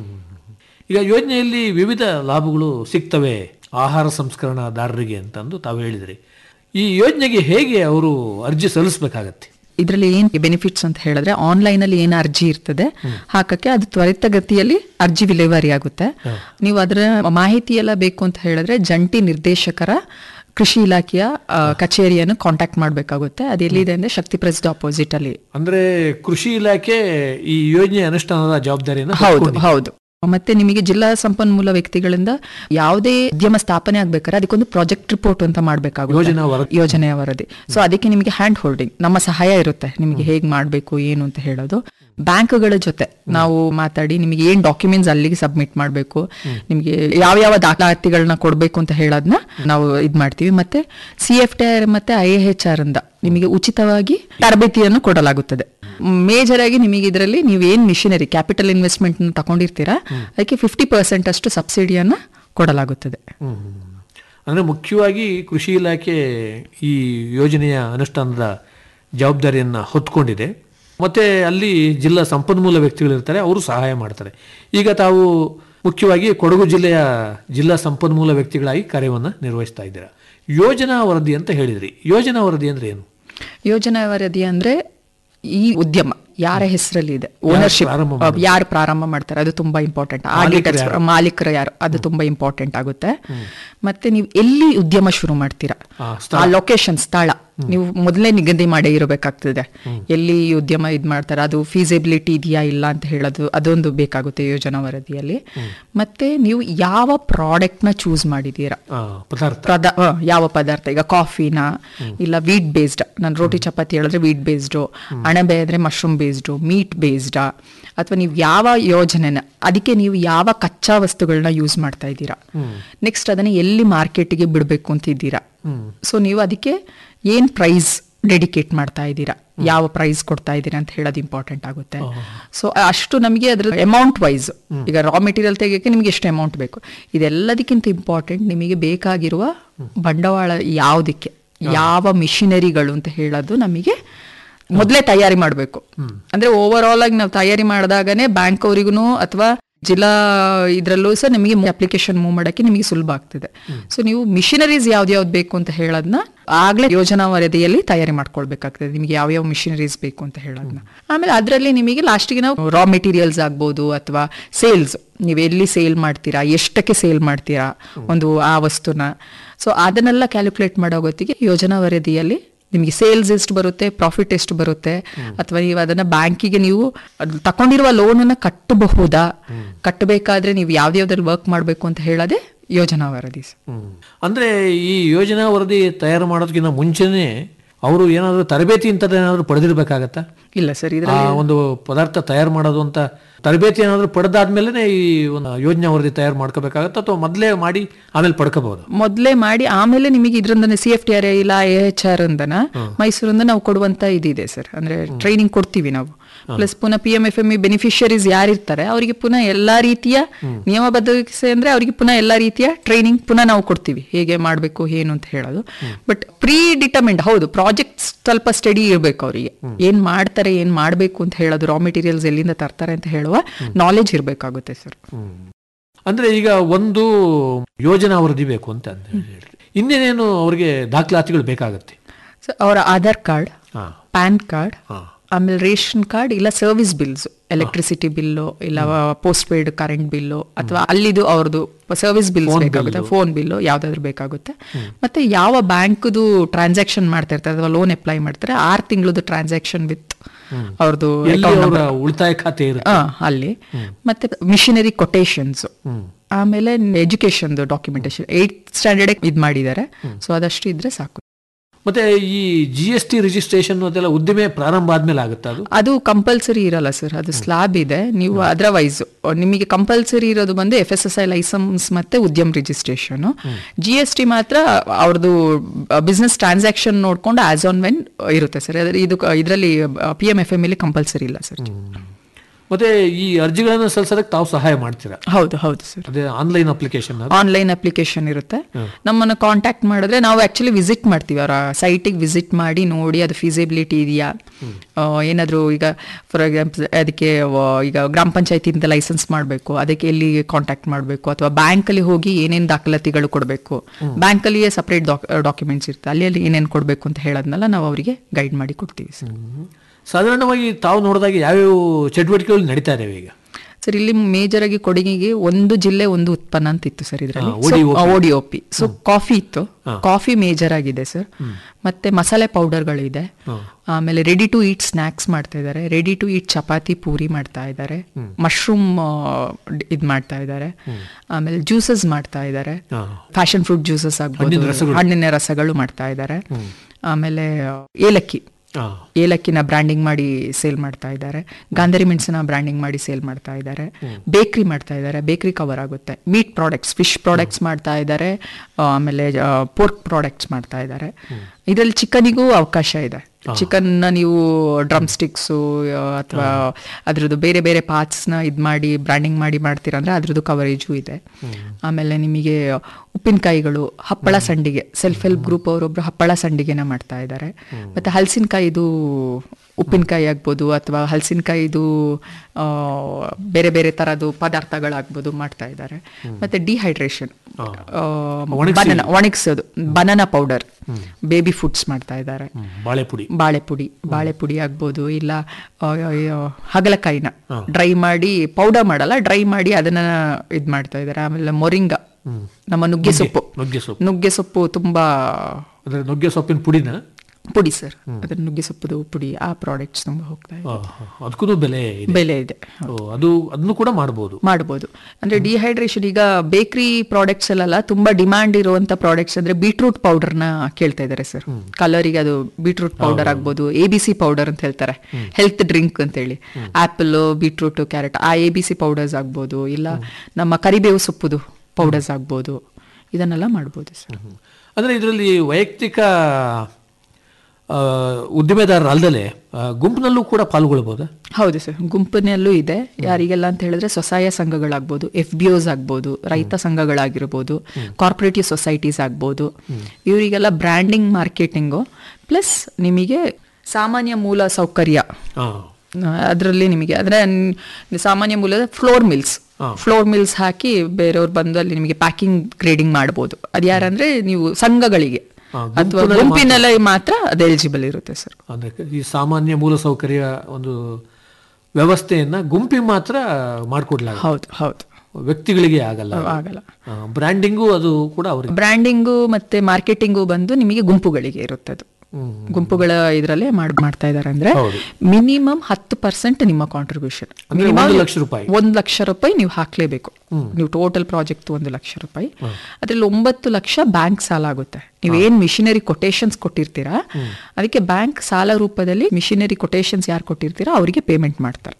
ಈಗ ಯೋಜನೆಯಲ್ಲಿ ವಿವಿಧ ಲಾಭಗಳು ಸಿಗ್ತವೆ ಆಹಾರ ಸಂಸ್ಕರಣಾದಾರರಿಗೆ ಅಂತಂದು ತಾವು ಹೇಳಿದ್ರಿ ಈ ಯೋಜನೆಗೆ ಹೇಗೆ ಅವರು ಅರ್ಜಿ ಸಲ್ಲಿಸಬೇಕಾಗತ್ತೆ ಇದರಲ್ಲಿ ಏನ್ ಬೆನಿಫಿಟ್ಸ್ ಅಂತ ಹೇಳಿದ್ರೆ ಆನ್ಲೈನ್ ಅಲ್ಲಿ ಏನು ಅರ್ಜಿ ಇರ್ತದೆ ಹಾಕಕ್ಕೆ ಅದು ತ್ವರಿತಗತಿಯಲ್ಲಿ ಅರ್ಜಿ ವಿಲೇವಾರಿ ಆಗುತ್ತೆ ನೀವು ಅದರ ಮಾಹಿತಿ ಎಲ್ಲ ಬೇಕು ಅಂತ ಹೇಳಿದ್ರೆ ಜಂಟಿ ನಿರ್ದೇಶಕರ ಕೃಷಿ ಇಲಾಖೆಯ ಆ, ಕಚೇರಿಯನ್ನು ಕಾಂಟ್ಯಾಕ್ಟ್ ಮಾಡಬೇಕಾಗುತ್ತೆ ಅದು ಎಲ್ಲಿದೆ ಅಂದ್ರೆ ಶಕ್ತಿ ಪ್ರೆಸ್ಡ್ ಆಪೋಸಿಟ್ ಅಲ್ಲಿ ಅಂದ್ರೆ ಕೃಷಿ ಇಲಾಖೆ ಈ ಯೋಜನೆ ಅನುಷ್ಠಾನದ ಜವಾಬ್ದಾರಿಯನ್ನು ಹೌದು ಹೊತ್ಕೊಂಡಿದೆ. ಹೌದು ಮತ್ತೆ ನಿಮಗೆ ಜಿಲ್ಲಾ ಸಂಪನ್ಮೂಲ ವ್ಯಕ್ತಿಗಳಿಂದ ಯಾವುದೇ ಉದ್ಯಮ ಸ್ಥಾಪನೆ ಆಗ್ಬೇಕಾದ್ರೆ ಅದಕ್ಕೊಂದು ಪ್ರಾಜೆಕ್ಟ್ ರಿಪೋರ್ಟ್ ಅಂತ ಮಾಡಬೇಕಾಗುತ್ತೆ ಯೋಜನಾ ವರದಿ. ಯೋಜನೆಯ ವರದಿ ಸೊ ಅದಕ್ಕೆ ನಿಮಗೆ ಹ್ಯಾಂಡ್ ಹೋಲ್ಡಿಂಗ್ ನಮ್ಮ ಸಹಾಯ ಇರುತ್ತೆ ನಿಮಗೆ ಹೇಗ್ ಮಾಡಬೇಕು ಏನು ಅಂತ ಹೇಳೋದು ಬ್ಯಾಂಕ್ಗಳ ಜೊತೆ ನಾವು ಮಾತಾಡಿ ನಿಮಗೆ ಏನ್ ಡಾಕ್ಯುಮೆಂಟ್ಸ್ ಅಲ್ಲಿಗೆ ಸಬ್ಮಿಟ್ ಮಾಡಬೇಕು ನಿಮಗೆ ಯಾವ ಯಾವ ದಾಖಲಾತಿಗಳನ್ನ ಕೊಡಬೇಕು ಅಂತ ಹೇಳೋದನ್ನ ನಾವು ಇದ್ ಮಾಡ್ತೀವಿ ಮತ್ತೆ ಸಿ ಎಫ್ ಟಿ ಆರ್ ಮತ್ತೆ ಐ ಎಚ್ ಆರ್ ಇಂದ ನಿಮಗೆ ಉಚಿತವಾಗಿ ತರಬೇತಿಯನ್ನು ಕೊಡಲಾಗುತ್ತದೆ ಮೇಜರ್ ಆಗಿ ನಿಮಗೆ ಇದರಲ್ಲಿ ನೀವು ಏನ್ ಮಿಷನರಿ ಕ್ಯಾಪಿಟಲ್ ಇನ್ವೆಸ್ಟ್ಮೆಂಟ್ ತಗೊಂಡಿರ್ತೀರಾ ಅದಕ್ಕೆ ಫಿಫ್ಟಿ ಪರ್ಸೆಂಟ್ ಅಷ್ಟು ಸಬ್ಸಿಡಿಯನ್ನ ಕೊಡಲಾಗುತ್ತದೆ ಹ್ಮ್. ಅಂದ್ರೆ ಮುಖ್ಯವಾಗಿ ಕೃಷಿ ಇಲಾಖೆ ಈ ಯೋಜನೆಯ ಅನುಷ್ಠಾನದ ಜವಾಬ್ದಾರಿಯನ್ನ ಹೊತ್ಕೊಂಡಿದೆ ಮತ್ತೆ ಅಲ್ಲಿ ಜಿಲ್ಲಾ ಸಂಪನ್ಮೂಲ ವ್ಯಕ್ತಿಗಳಿರ್ತಾರೆ ಅವರು ಸಹಾಯ ಮಾಡ್ತಾರೆ ಈಗ ತಾವು ಮುಖ್ಯವಾಗಿ ಕೊಡಗು ಜಿಲ್ಲೆಯ ಜಿಲ್ಲಾ ಸಂಪನ್ಮೂಲ ವ್ಯಕ್ತಿಗಳಾಗಿ ಕಾರ್ಯವನ್ನು ನಿರ್ವಹಿಸ್ತಾ ಇದ್ದೀರಾ ಯೋಜನಾ ವರದಿ ಅಂತ ಹೇಳಿದ್ರಿ ಯೋಜನಾ ವರದಿ ಅಂದ್ರೆ ಏನು ಯೋಜನಾ ವರದಿ ಅಂದ್ರೆ ಈ ಉದ್ಯಮ ಯಾರ ಹೆಸರಲ್ಲಿ ಇದೆ ಓನರ್ಶಿಪ್ ಪ್ರಾರಂಭ ಯಾರು ಪ್ರಾರಂಭ ಮಾಡ್ತಾರೆ ಅದು ತುಂಬಾ ಇಂಪಾರ್ಟೆಂಟ್ ಆಡಿಟರ್ಸ್ ಮಾಲೀಕರು ಯಾರು ಅದು ತುಂಬಾ ಇಂಪಾರ್ಟೆಂಟ್ ಆಗುತ್ತೆ ಮತ್ತೆ ನೀವು ಎಲ್ಲಿ ಉದ್ಯಮ ಶುರು ಮಾಡ್ತೀರಾ ಆ, ಆ ಲೊಕೇಶನ್ ಸ್ಥಳ ನೀವು ಮೊದಲೇ ನಿಗದಿ ಮಾಡೇ ಇರಬೇಕಾಗ್ತದೆ ಎಲ್ಲಿ ಈ ಉದ್ಯಮ ಇದ್ ಮಾಡ್ತಾರೆ ಅದು ಫೀಸಿಬಿಲಿಟಿ ಇದೆಯಾ ಇಲ್ಲ ಅಂತ ಹೇಳೋದು ಅದೊಂದು ಬೇಕಾಗುತ್ತೆ ಯೋಜನಾ ವರದಿಯಲ್ಲಿ ಮತ್ತೆ ನೀವು ಯಾವ ಪ್ರಾಡಕ್ಟ್ ನ ಚೂಸ್ ಮಾಡಿದೀರಾ ಆ, ಪದಾರ್ಥ ಪದ ಆ, ಯಾವ ಪದಾರ್ಥ ಈಗ ಕಾಫಿನ ಇಲ್ಲ ವೀಟ್ ಬೇಸ್ಡ್ ನಾನು ರೋಟಿ ಚಪಾತಿ ಹೇಳಿದ್ರೆ ವೀಟ್ ಬೇಸ್ಡು ಅಣಬೆ ಅಂದ್ರೆ ಮಶ್ರೂಮ್ ಬೇಸ್ಡು ಮೀಟ್ ಬೇಸ್ಡಾ ಅಥವಾ ನೀವು ಯಾವ ಯೋಜನೆನ ಅದಕ್ಕೆ ನೀವು ಯಾವ ಕಚ್ಚಾ ವಸ್ತುಗಳನ್ನ ಯೂಸ್ ಮಾಡ್ತಾ ಇದ್ದೀರಾ ನೆಕ್ಸ್ಟ್ ಅದನ್ನ ಎಲ್ಲಿ ಮಾರ್ಕೆಟ್ಗೆ ಬಿಡಬೇಕು ಅಂತಿದ್ದೀರಾ ಸೊ ನೀವು ಅದಕ್ಕೆ ಏನ್ ಪ್ರೈಸ್ ಡೆಡಿಕೇಟ್ ಮಾಡ್ತಾ ಇದ್ದೀರಾ ಯಾವ ಪ್ರೈಸ್ ಕೊಡ್ತಾ ಇದ್ದೀರಾ ಅಂತ ಹೇಳೋದು ಇಂಪಾರ್ಟೆಂಟ್ ಆಗುತ್ತೆ ಸೊ ಅಷ್ಟು ನಮಗೆ ಅದ್ರ ಅಮೌಂಟ್ ವೈಸ್ ಈಗ ರಾ ಮೆಟೀರಿಯಲ್ ತೆಗೆಯಕ್ಕೆ ನಿಮಗೆ ಎಷ್ಟು ಅಮೌಂಟ್ ಬೇಕು ಇದೆಲ್ಲದಕ್ಕಿಂತ ಇಂಪಾರ್ಟೆಂಟ್ ನಿಮಗೆ ಬೇಕಾಗಿರುವ ಬಂಡವಾಳ ಯಾವುದಕ್ಕೆ ಯಾವ ಮಿಷಿನರಿಗಳು ಅಂತ ಹೇಳೋದು ನಮಗೆ ಮೊದಲೇ ತಯಾರಿ ಮಾಡಬೇಕು ಅಂದ್ರೆ ಓವರ್ ಆಲ್ ಆಗಿ ನಾವು ತಯಾರಿ ಮಾಡಿದಾಗನೇ ಬ್ಯಾಂಕ್ ಅವರಿಗೂ ಅಥವಾ ಜಿಲ್ಲಾ ಇದ್ರಲ್ಲೂ ಸಹ ನಿಮಗೆ ಅಪ್ಲಿಕೇಶನ್ ಮೂವ್ ಮಾಡಕ್ಕೆ ನಿಮಗೆ ಸುಲಭ ಆಗ್ತದೆ ಸೊ ನೀವು ಮಿಷಿನರೀಸ್ ಯಾವ್ದು ಬೇಕು ಅಂತ ಹೇಳೋದನ್ನ ಆಗ್ಲೇ ಯೋಜನಾ ವರದಿಯಲ್ಲಿ ತಯಾರಿ ಮಾಡ್ಕೊಳ್ಬೇಕಾಗ್ತದೆ ನಿಮಗೆ ಯಾವ್ಯಾವ ಮಿಷಿನರೀಸ್ ಬೇಕು ಅಂತ ಹೇಳೋದನ್ನ ಆಮೇಲೆ ಅದರಲ್ಲಿ ನಿಮಗೆ ಲಾಸ್ಟಿಗೆ ನಾವು ರಾ ಮೆಟೀರಿಯಲ್ಸ್ ಆಗ್ಬೋದು ಅಥವಾ ಸೇಲ್ಸ್ ನೀವು ಎಲ್ಲಿ ಸೇಲ್ ಮಾಡ್ತೀರಾ ಎಷ್ಟಕ್ಕೆ ಸೇಲ್ ಮಾಡ್ತೀರಾ ಒಂದು ಆ ವಸ್ತುನ ಸೊ ಅದನ್ನೆಲ್ಲ ಕ್ಯಾಲ್ಕುಲೇಟ್ ಮಾಡೋ ಹೊತ್ತಿಗೆ ಯೋಜನಾ ವರದಿಯಲ್ಲಿ ನಿಮಗೆ ಸೇಲ್ಸ್ ಎಷ್ಟು ಬರುತ್ತೆ ಪ್ರಾಫಿಟ್ ಎಷ್ಟು ಬರುತ್ತೆ ಅಥವಾ ನೀವು ಅದನ್ನ ಬ್ಯಾಂಕಿಗೆ ನೀವು ಅದ್ ತಕೊಂಡಿರುವ ಲೋನ್ ಅನ್ನ ಕಟ್ಟಬಹುದಾ ಕಟ್ಟಬೇಕಾದ್ರೆ ನೀವು ಯಾವ್ದ್ಯಾವ್ದ್ರಲ್ಲಿ ವರ್ಕ್ ಮಾಡಬೇಕು ಅಂತ ಹೇಳೋದೇ ಯೋಜನಾ ವರದಿ ಸರ್. ಹ್ಮ್. ಅಂದ್ರೆ ಈ ಯೋಜನಾ ವರದಿ ತಯಾರು ಮಾಡೋದಕ್ಕಿಂತ ಮುಂಚೆನೆ ಅವರು ಏನಾದರೂ ತರಬೇತಿ ಇಂಥದ್ದು ಏನಾದರೂ ಪಡೆದಿರ್ಬೇಕಾಗತ್ತಾ ಇಲ್ಲ ಸರ್ ಇದ್ರ ಆ ಒಂದು ಪದಾರ್ಥ ತಯಾರು ಮಾಡೋದು ಅಂತ ತರಬೇತಿ ಏನಾದರೂ ಪಡೆದಾದ್ಮೇಲೆ ಈ ಒಂದು ಯೋಜನಾ ವರದಿ ತಯಾರು ಮಾಡ್ಕೋಬೇಕಾಗತ್ತಾ ಅಥವಾ ಮೊದಲೇ ಮಾಡಿ ಆಮೇಲೆ ಪಡ್ಕೋಬಹುದು ಮೊದಲೇ ಮಾಡಿ ಆಮೇಲೆ ನಿಮಗೆ ಇದ್ರಿಂದ ಸಿ ಎಫ್ ಟಿ ಆರ್ ಇಲ್ಲ ಎ ಎಚ್ ಆರ್ ಅಂದನ ಮೈಸೂರಿಂದ ನಾವು ಕೊಡುವಂತ ಇದಿದೆ ಸರ್ ಅಂದ್ರೆ ಟ್ರೈನಿಂಗ್ ಕೊಡ್ತೀವಿ ನಾವು ಪ್ಲಸ್ ಪುನಃ P M F M E beneficiaries ಯಾರಿರ್ತಾರೆ ಅವರಿಗೆ ಪುನಃ ಎಲ್ಲಾ ರೀತಿಯ ನಿಯಮಬದ್ಧತೆ ಅಂದ್ರೆ ಅವರಿಗೆ ಪುನಃ ಎಲ್ಲಾ ರೀತಿಯ ಟ್ರೈನಿಂಗ್ ಪುನಃ ನಾವು ಕೊಡ್ತೀವಿ ಹೇಗೆ ಮಾಡಬೇಕು ಏನು ಅಂತ ಹೇಳೋದು ಬಟ್ ಪ್ರೀ ಡಿಟರ್ಮೆಂಡ್ ಹೌದು ಪ್ರಾಜೆಕ್ಟ್ ಸ್ವಲ್ಪ ಸ್ಟಡಿ ಇರಬೇಕು ಅವರಿಗೆ ಏನ್ ಮಾಡ್ತಾರೆ ಏನ್ ಮಾಡಬೇಕು ಅಂತ ಹೇಳೋದು ರಾ ಮೆಟೀರಿಯಲ್ಸ್ ಎಲ್ಲಿಂದ ತರ್ತಾರೆ ಅಂತ ಹೇಳುವ ನಾಲೆಜ್ ಇರಬೇಕಾಗುತ್ತೆ ಸರ್ ಅಂದ್ರೆ ಈಗ ಒಂದು ಯೋಜನಾ ವರದಿ ಬೇಕು ಅಂತ ಅಂದ್ ಹೇಳ್ರಿ ಇನ್ನೇನೇನು ಅವ್ರಿಗೆ ದಾಖಲಾತಿಗಳು ಬೇಕಾಗತ್ತೆ ಸೊ ಅವರ ಆಧಾರ್ ಕಾರ್ಡ್ ಹಾ ಪ್ಯಾನ್ ಕಾರ್ಡ್ ಹಾ. ಆಮೇಲೆ ರೇಷನ್ ಕಾರ್ಡ್ ಇಲ್ಲ ಸರ್ವಿಸ್ ಬಿಲ್ಸ್ ಎಲೆಕ್ಟ್ರಿಸಿಟಿ ಬಿಲ್ಲು ಇಲ್ಲ ಪೋಸ್ಟ್ ಪೇಯ್ಡ್ ಕರೆಂಟ್ ಬಿಲ್ಲು ಅಥವಾ ಅಲ್ಲಿದು ಅವ್ರದ್ದು ಸರ್ವಿಸ್ ಬಿಲ್ಸ್ ಬೇಕಾಗುತ್ತೆ ಫೋನ್ ಬಿಲ್ಲು ಯಾವ್ದಾದ್ರು ಬೇಕಾಗುತ್ತೆ ಮತ್ತೆ ಯಾವ ಬ್ಯಾಂಕ್ದು ಟ್ರಾನ್ಸಾಕ್ಷನ್ ಮಾಡ್ತಾ ಇರ್ತಾರೆ ಅಥವಾ ಲೋನ್ ಅಪ್ಲೈ ಮಾಡ್ತಾರೆ ಆರು ತಿಂಗಳದು ಟ್ರಾನ್ಸಾಕ್ಷನ್ ವಿತ್ ಅವ್ರದ್ದು ಎಲ್ಲಿ ಅವರ ಉಳಿತಾಯ ಖಾತೆ ಇರುತ್ತೆ ಆ, ಅಲ್ಲಿ ಮತ್ತೆ ಮಿಷನರಿ ಕೊಟೇಶನ್ಸ್ ಆಮೇಲೆ ಎಜುಕೇಶನ್ ಡಾಕ್ಯುಮೆಂಟೇಶನ್ ಏಟ್ ಸ್ಟ್ಯಾಂಡರ್ಡ್ ಇದ್ ಮಾಡಿದ್ದಾರೆ ಸೊ ಅದಷ್ಟು ಇದ್ರೆ ಸಾಕು ಮತ್ತೆ ಈ ಜಿ ಎಸ್ ಟಿ ರಿಜಿಸ್ಟ್ರೇಷನ್ ಅದೆಲ್ಲ ಉದ್ದಿಮೆ ಪ್ರಾರಂಭ ಆದ್ಮೇಲೆ ಆಗುತ್ತಾ ಅದು ಅದು ಕಂಪಲ್ಸರಿ ಇರಲ್ಲ ಸರ್ ಅದು ಸ್ಲಾಬ್ ಇದೆ ನೀವು ಅದರ್ವೈಸ್ ನಿಮಗೆ ಕಂಪಲ್ಸರಿ ಇರೋದು ಬಂದು F S S I licence ಮತ್ತೆ Udyam registration G S T ಮಾತ್ರ ಅವ್ರದ್ದು ಬಿಸ್ನೆಸ್ ಟ್ರಾನ್ಸಾಕ್ಷನ್ ನೋಡ್ಕೊಂಡು ಆಸ್ ಆನ್ ವೆನ್ ಇರುತ್ತೆ ಸರ್ ಇದು ಇದರಲ್ಲಿ ಪಿ ಎಂ ಎಫ್ ಎಂ ಇಲ್ಲಿ ಕಂಪಲ್ಸರಿ ಇಲ್ಲ ಸರ್ ಮತ್ತೆ ಈ ಅರ್ಜಿಗಳನ್ನು ಸಲ್ಲಿಸೋದಕ್ಕೆ ತಾವು ಸಹಾಯ ಮಾಡ್ತೀರಾ ಹೌದು ಹೌದು ಸರ್ ಅದೇ ಆನ್ಲೈನ್ ಅಪ್ಲಿಕೇಶನ್ ಆನ್ಲೈನ್ ಅಪ್ಲಿಕೇಶನ್ ಇರುತ್ತೆ ನಮ್ಮನ್ನು ಕಾಂಟ್ಯಾಕ್ಟ್ ಮಾಡಿದ್ರೆ ನಾವು ಆಕ್ಚುಲಿ ವಿಸಿಟ್ ಮಾಡ್ತೀವಿ ಅವರ ಸೈಟಿಗೆ ವಿಸಿಟ್ ಮಾಡಿ ನೋಡಿ ಅದು ಫೀಸಿಬಿಲಿಟಿ ಇದೆಯಾ ಆ, ಏನಾದ್ರು ಈಗ ಫಾರ್ ಎಕ್ಸಾಂಪಲ್ ಅದಕ್ಕೆ ಆ, ಈಗ ಗ್ರಾಮ ಪಂಚಾಯತಿಯಿಂದ ಲೈಸೆನ್ಸ್ ಮಾಡಬೇಕು ಅದಕ್ಕೆ ಎಲ್ಲಿ ಕಾಂಟ್ಯಾಕ್ಟ್ ಮಾಡಬೇಕು ಅಥವಾ ಬ್ಯಾಂಕಲ್ಲಿ ಹೋಗಿ ಏನೇನು ದಾಖಲಾತಿಗಳು ಕೊಡಬೇಕು ಬ್ಯಾಂಕಲ್ಲಿಯೇ ಸಪ್ರೇಟ್ ಡಾಕ್ಯುಮೆಂಟ್ಸ್ ಇರುತ್ತೆ ಅಲ್ಲಿ ಅಲ್ಲಿ ಏನೇನು ಕೊಡಬೇಕು ಅಂತ ಹೇಳೋದ್ನೆಲ್ಲ ನಾವು ಅವರಿಗೆ ಗೈಡ್ ಮಾಡಿ ಕೊಡ್ತೀವಿ ಸರ್ ಸಾಧಾರಣವಾಗಿ ತಾವು ನೋಡಿದಾಗ ಯಾವ್ಯಾವ ಚಟುವಟಿಕೆಗಳು ನಡೀತಾ ಇದಾವೆ ಈಗ ಸರ್ ಇಲ್ಲಿ ಮೇಜರ್ ಆಗಿ ಕೊಡಗಿಗೆ ಒಂದು ಜಿಲ್ಲೆ ಒಂದು ಉತ್ಪನ್ನ ಅಂತ ಇತ್ತು ಸರ್ ಇದರಲ್ಲಿ ಹಾ, ODOP. ಓಡಿಒಪಿ ಸೊ ಕಾಫಿ ಇತ್ತು ಕಾಫಿ ಮೇಜರ್ ಆಗಿದೆ ಸರ್ ಮತ್ತೆ ಮಸಾಲೆ ಪೌಡರ್ಗಳಿದೆ ಆಮೇಲೆ ರೆಡಿ ಟು ಈಟ್ ಸ್ನಾಕ್ಸ್ ಮಾಡ್ತಾ ಇದ್ದಾರೆ ರೆಡಿ ಟು ಈಟ್ ಚಪಾತಿ ಪೂರಿ ಮಾಡ್ತಾ ಇದ್ದಾರೆ ಮಶ್ರೂಮ್ ಇದ್ ಮಾಡ್ತಾ ಇದ್ದಾರೆ ಆಮೇಲೆ ಜ್ಯೂಸಸ್ ಮಾಡ್ತಾ ಇದ್ದಾರೆ ಹಾ. ಫ್ಯಾಷನ್ ಫ್ರೂಟ್ ಜ್ಯೂಸಸ್ ಆಗ್ಬೋದು ಹಣ್ಣಿನ ರಸಗಳು ಮಾಡ್ತಾ ಇದ್ದಾರೆ ಆಮೇಲೆ ಏಲಕ್ಕಿ ಹಾ. ಏಲಕ್ಕಿನ ಬ್ರ್ಯಾಂಡಿಂಗ್ ಮಾಡಿ ಸೇಲ್ ಮಾಡ್ತಾ ಇದ್ದಾರೆ ಗಾಂಧಾರಿ ಮೆಣಸನ್ನ ಬ್ರ್ಯಾಂಡಿಂಗ್ ಮಾಡಿ ಸೇಲ್ ಮಾಡ್ತಾ ಇದ್ದಾರೆ ಬೇಕ್ರಿ ಮಾಡ್ತಾ ಇದ್ದಾರೆ ಬೇಕ್ರಿ ಕವರ್ ಆಗುತ್ತೆ ಮೀಟ್ ಪ್ರಾಡಕ್ಟ್ಸ್ ಫಿಶ್ ಪ್ರಾಡಕ್ಟ್ಸ್ ಮಾಡ್ತಾ ಇದ್ದಾರೆ ಆ, ಆಮೇಲೆ ಪೋರ್ಕ್ ಪ್ರಾಡಕ್ಟ್ಸ್ ಮಾಡ್ತಾ ಇದ್ದಾರೆ ಇದರಲ್ಲಿ ಚಿಕನಿಗೂ ಅವಕಾಶ ಇದೆ ಚಿಕನ್ ನೀವು ಡ್ರಮ್ ಸ್ಟಿಕ್ಸು ಅಥವಾ ಅದ್ರದ್ದು ಬೇರೆ ಬೇರೆ ಪಾರ್ಟ್ಸ್ ನ ಇದ್ ಮಾಡಿ ಬ್ರ್ಯಾಂಡಿಂಗ್ ಮಾಡಿ ಮಾಡ್ತೀರಾ ಅಂದ್ರೆ ಅದ್ರದ್ದು ಕವರೇಜು ಇದೆ ಆಮೇಲೆ ನಿಮಗೆ ಉಪ್ಪಿನಕಾಯಿಗಳು ಹಪ್ಪಳ ಸಂಡಿಗೆ ಸೆಲ್ಫ್ ಹೆಲ್ಪ್ ಗ್ರೂಪ್ ಅವರೊಬ್ರು ಹಪ್ಪಳ ಸಂಡಿಗೆನ ಮಾಡ್ತಾ ಇದ್ದಾರೆ ಮತ್ತೆ ಹಲಸಿನಕಾಯಿದು ಉಪ್ಪಿನಕಾಯಿ ಆಗ್ಬೋದು ಅಥವಾ ಹಲಸಿನಕಾಯಿದು ಆ, ಬೇರೆ ಬೇರೆ ತರದ್ದು ಪದಾರ್ಥಗಳಾಗ್ಬೋದು ಮಾಡ್ತಾ ಇದ್ದಾರೆ ಮತ್ತೆ ಡಿಹೈಡ್ರೇಷನ್ ಬನಾನ ಒಣಗಿಸೋದು ಬನಾನಾ ಪೌಡರ್ ಬೇಬಿ ಫುಡ್ಸ್ ಮಾಡ್ತಾ ಇದ್ದಾರೆ ಹ್ಮ್, ಬಾಳೆ ಪುಡಿ ಬಾಳೆ ಪುಡಿ ಬಾಳೆ ಪುಡಿ ಆಗ್ಬೋದು ಇಲ್ಲ ಆ, ಆ, ಹಾಗಲಕಾಯಿನ ಡ್ರೈ ಮಾಡಿ ಪೌಡರ್ ಮಾಡಲ್ಲ ಡ್ರೈ ಮಾಡಿ ಅದನ್ನ ಇದ್ ಮಾಡ್ತಾ ಇದ್ದಾರೆ ಆಮೇಲೆ ಮೊರಿಂಗ ನಮ್ಮ ನುಗ್ಗೆ ಸೊಪ್ಪು ನುಗ್ಗೆ ಸೊಪ್ಪು ನುಗ್ಗೆ ಸೊಪ್ಪು ತುಂಬಾ ಅಂದ್ರೆ ನುಗ್ಗೆ ಸೊಪ್ಪಿನ ಪುಡಿನ ಪುಡಿ ಸರ್ ಅದ್ರ ನುಗ್ಗೆ ಸೊಪ್ಪುದು ಪುಡಿ ಆ ಪ್ರಾಡಕ್ಟ್ಸ್ ತುಂಬಾ ಹೋಗ್ತಾ ಇದೆ ಅದಕ್ಕೂ ಬೆಲೆ ಇದೆ ಬೆಲೆ ಇದೆ ಓ, ಅದು ಅದನ್ನು ಕೂಡ ಮಾಡಬಹುದು ಮಾಡ್ಬೋದು ಅಂದ್ರೆ ಡಿಹೈಡ್ರೇಷನ್ ಈಗ ಬೇಕರಿ ಪ್ರಾಡಕ್ಟ್ಸ್ ಅಲ್ಲೆಲ್ಲ ತುಂಬಾ ಡಿಮಾಂಡ್ ಇರುವಂತ ಪ್ರಾಡಕ್ಟ್ಸ್ ಅಂದ್ರೆ ಬೀಟ್ರೂಟ್ ಪೌಡರ್ ನ ಕೇಳ್ತಾ ಇದ್ದಾರೆ ಸರ್ ಕಲರಿಗೆ ಅದು ಬೀಟ್ರೂಟ್ ಪೌಡರ್ ಆಗ್ಬೋದು ಎ ಬಿ ಸಿ ಪೌಡರ್ ಅಂತ ಹೇಳ್ತಾರೆ ಹೆಲ್ತ್ ಡ್ರಿಂಕ್ ಅಂತ ಹೇಳಿ ಆಪಲ್ ಬೀಟ್ರೂಟ್ ಕ್ಯಾರೆಟ್ ಆ ಎ ಬಿ ಸಿ ಪೌಡರ್ಸ್ ಆಗ್ಬೋದು ಇಲ್ಲ ನಮ್ಮ ಕರಿಬೇವು ಸೊಪ್ಪುದು ಪೌಡರ್ಸ್ ಆಗ್ಬೋದು ಇದನ್ನೆಲ್ಲ ಮಾಡ್ಬೋದು ಸರ್ ಅಂದ್ರೆ ಇದರಲ್ಲಿ ವೈಯಕ್ತಿಕ ಆ, ಉದ್ದಿಮೆದಾರರು ಅಲ್ಲದೆ ಗುಂಪಿನಲ್ಲೂ ಕೂಡ ಪಾಲ್ಗೊಳ್ಬೋದಾ ಹೌದು ಸರ್ ಗುಂಪಿನಲ್ಲೂ ಇದೆ ಯಾರಿಗೆಲ್ಲ ಅಂತ ಹೇಳಿದ್ರೆ ಸ್ವಸಹಾಯ ಸಂಘಗಳಾಗ್ಬೋದು ಎಫ್ ಬಿ ಒಸ್ ಆಗ್ಬೋದು ರೈತ ಸಂಘಗಳಾಗಿರ್ಬೋದು ಕಾರ್ಪೊರೇಟಿವ್ ಸೊಸೈಟೀಸ್ ಆಗ್ಬೋದು ಇವರಿಗೆಲ್ಲ ಬ್ರ್ಯಾಂಡಿಂಗ್ ಮಾರ್ಕೆಟಿಂಗು ಪ್ಲಸ್ ನಿಮಗೆ ಸಾಮಾನ್ಯ ಮೂಲ ಸೌಕರ್ಯ ಹಾ ಅದರಲ್ಲಿ ನಿಮಗೆ ಅಂದ್ರೆ ನ್- ಸಾಮಾನ್ಯ ಮೂಲದ ಫ್ಲೋರ್ ಮಿಲ್ಸ್ ಫ್ಲೋರ್ ಮಿಲ್ಸ್ ಹಾಕಿ ಬೇರೆಯವ್ರು ಬಂದು ಅಲ್ಲಿ ನಿಮಗೆ ಪ್ಯಾಕಿಂಗ್ ಗ್ರೇಡಿಂಗ್ ಮಾಡ್ಬೋದು ಅದು ಯಾರಂದ್ರೆ ನೀವು ಸಂಘಗಳಿಗೆ ಹಾ, ಅಥವಾ ಗುಂಪಿನಲ್ಲಿ ಮಾತ್ರ ಅದು ಎಲಿಜಿಬಲ್ ಇರುತ್ತೆ ಸರ್ ಅಂದ್ರೆ ಈ ಸಾಮಾನ್ಯ ಮೂಲಸೌಕರ್ಯ ಒಂದು ವ್ಯವಸ್ಥೆಯನ್ನ ಗುಂಪಿಗೆ ಮಾತ್ರ ಮಾಡಿಕೊಡ್ಲಾಗ ಹೌದು ಹೌದು ವ್ಯಕ್ತಿಗಳಿಗೆ ಆಗಲ್ಲ ಆಗಲ್ಲ ಬ್ರ್ಯಾಂಡಿಂಗು ಅದು ಕೂಡ ಅವ್ರಿಗೆ ಬ್ರ್ಯಾಂಡಿಂಗು ಮತ್ತೆ ಮಾರ್ಕೆಟಿಂಗು ಬಂದು ನಿಮಗೆ ಗುಂಪುಗಳಿಗೆ ಇರುತ್ತೆ ಅದು ಗುಂಪುಗಳ ಇದರಲ್ಲೇ ಮಾಡ್ ಮಾಡ್ತಾ ಇದ್ದಾರೆ ಅಂದ್ರೆ ಮಿನಿಮಮ್ ಹತ್ತು ಪರ್ಸೆಂಟ್ ನಿಮ್ಮ ಕಾಂಟ್ರಿಬ್ಯೂಷನ್ ಅಂದ್ರೆ ಒಂದು ಲಕ್ಷ ರೂಪಾಯಿ ಒಂದು ಲಕ್ಷ ರೂಪಾಯಿ ನೀವು ಹಾಕ್ಲೇಬೇಕು ನೀವು ಟೋಟಲ್ ಪ್ರಾಜೆಕ್ಟ್ ಒಂದು ಲಕ್ಷ ರೂಪಾಯಿ ಅದ್ರಲ್ಲಿ ಒಂಬತ್ತು ಲಕ್ಷ ಬ್ಯಾಂಕ್ ಸಾಲ ಆಗುತ್ತೆ ನೀವೇನ್ ಮಿಷಿನರಿ ಕೊಟೇಶನ್ಸ್ ಕೊಟ್ಟಿರ್ತೀರಾ ಅದಕ್ಕೆ ಬ್ಯಾಂಕ್ ಸಾಲ ರೂಪದಲ್ಲಿ ಮಿಷಿನರಿ ಕೊಟೇಶನ್ಸ್ ಯಾರು ಕೊಟ್ಟಿರ್ತೀರಾ ಅವರಿಗೆ ಪೇಮೆಂಟ್ ಮಾಡ್ತಾರೆ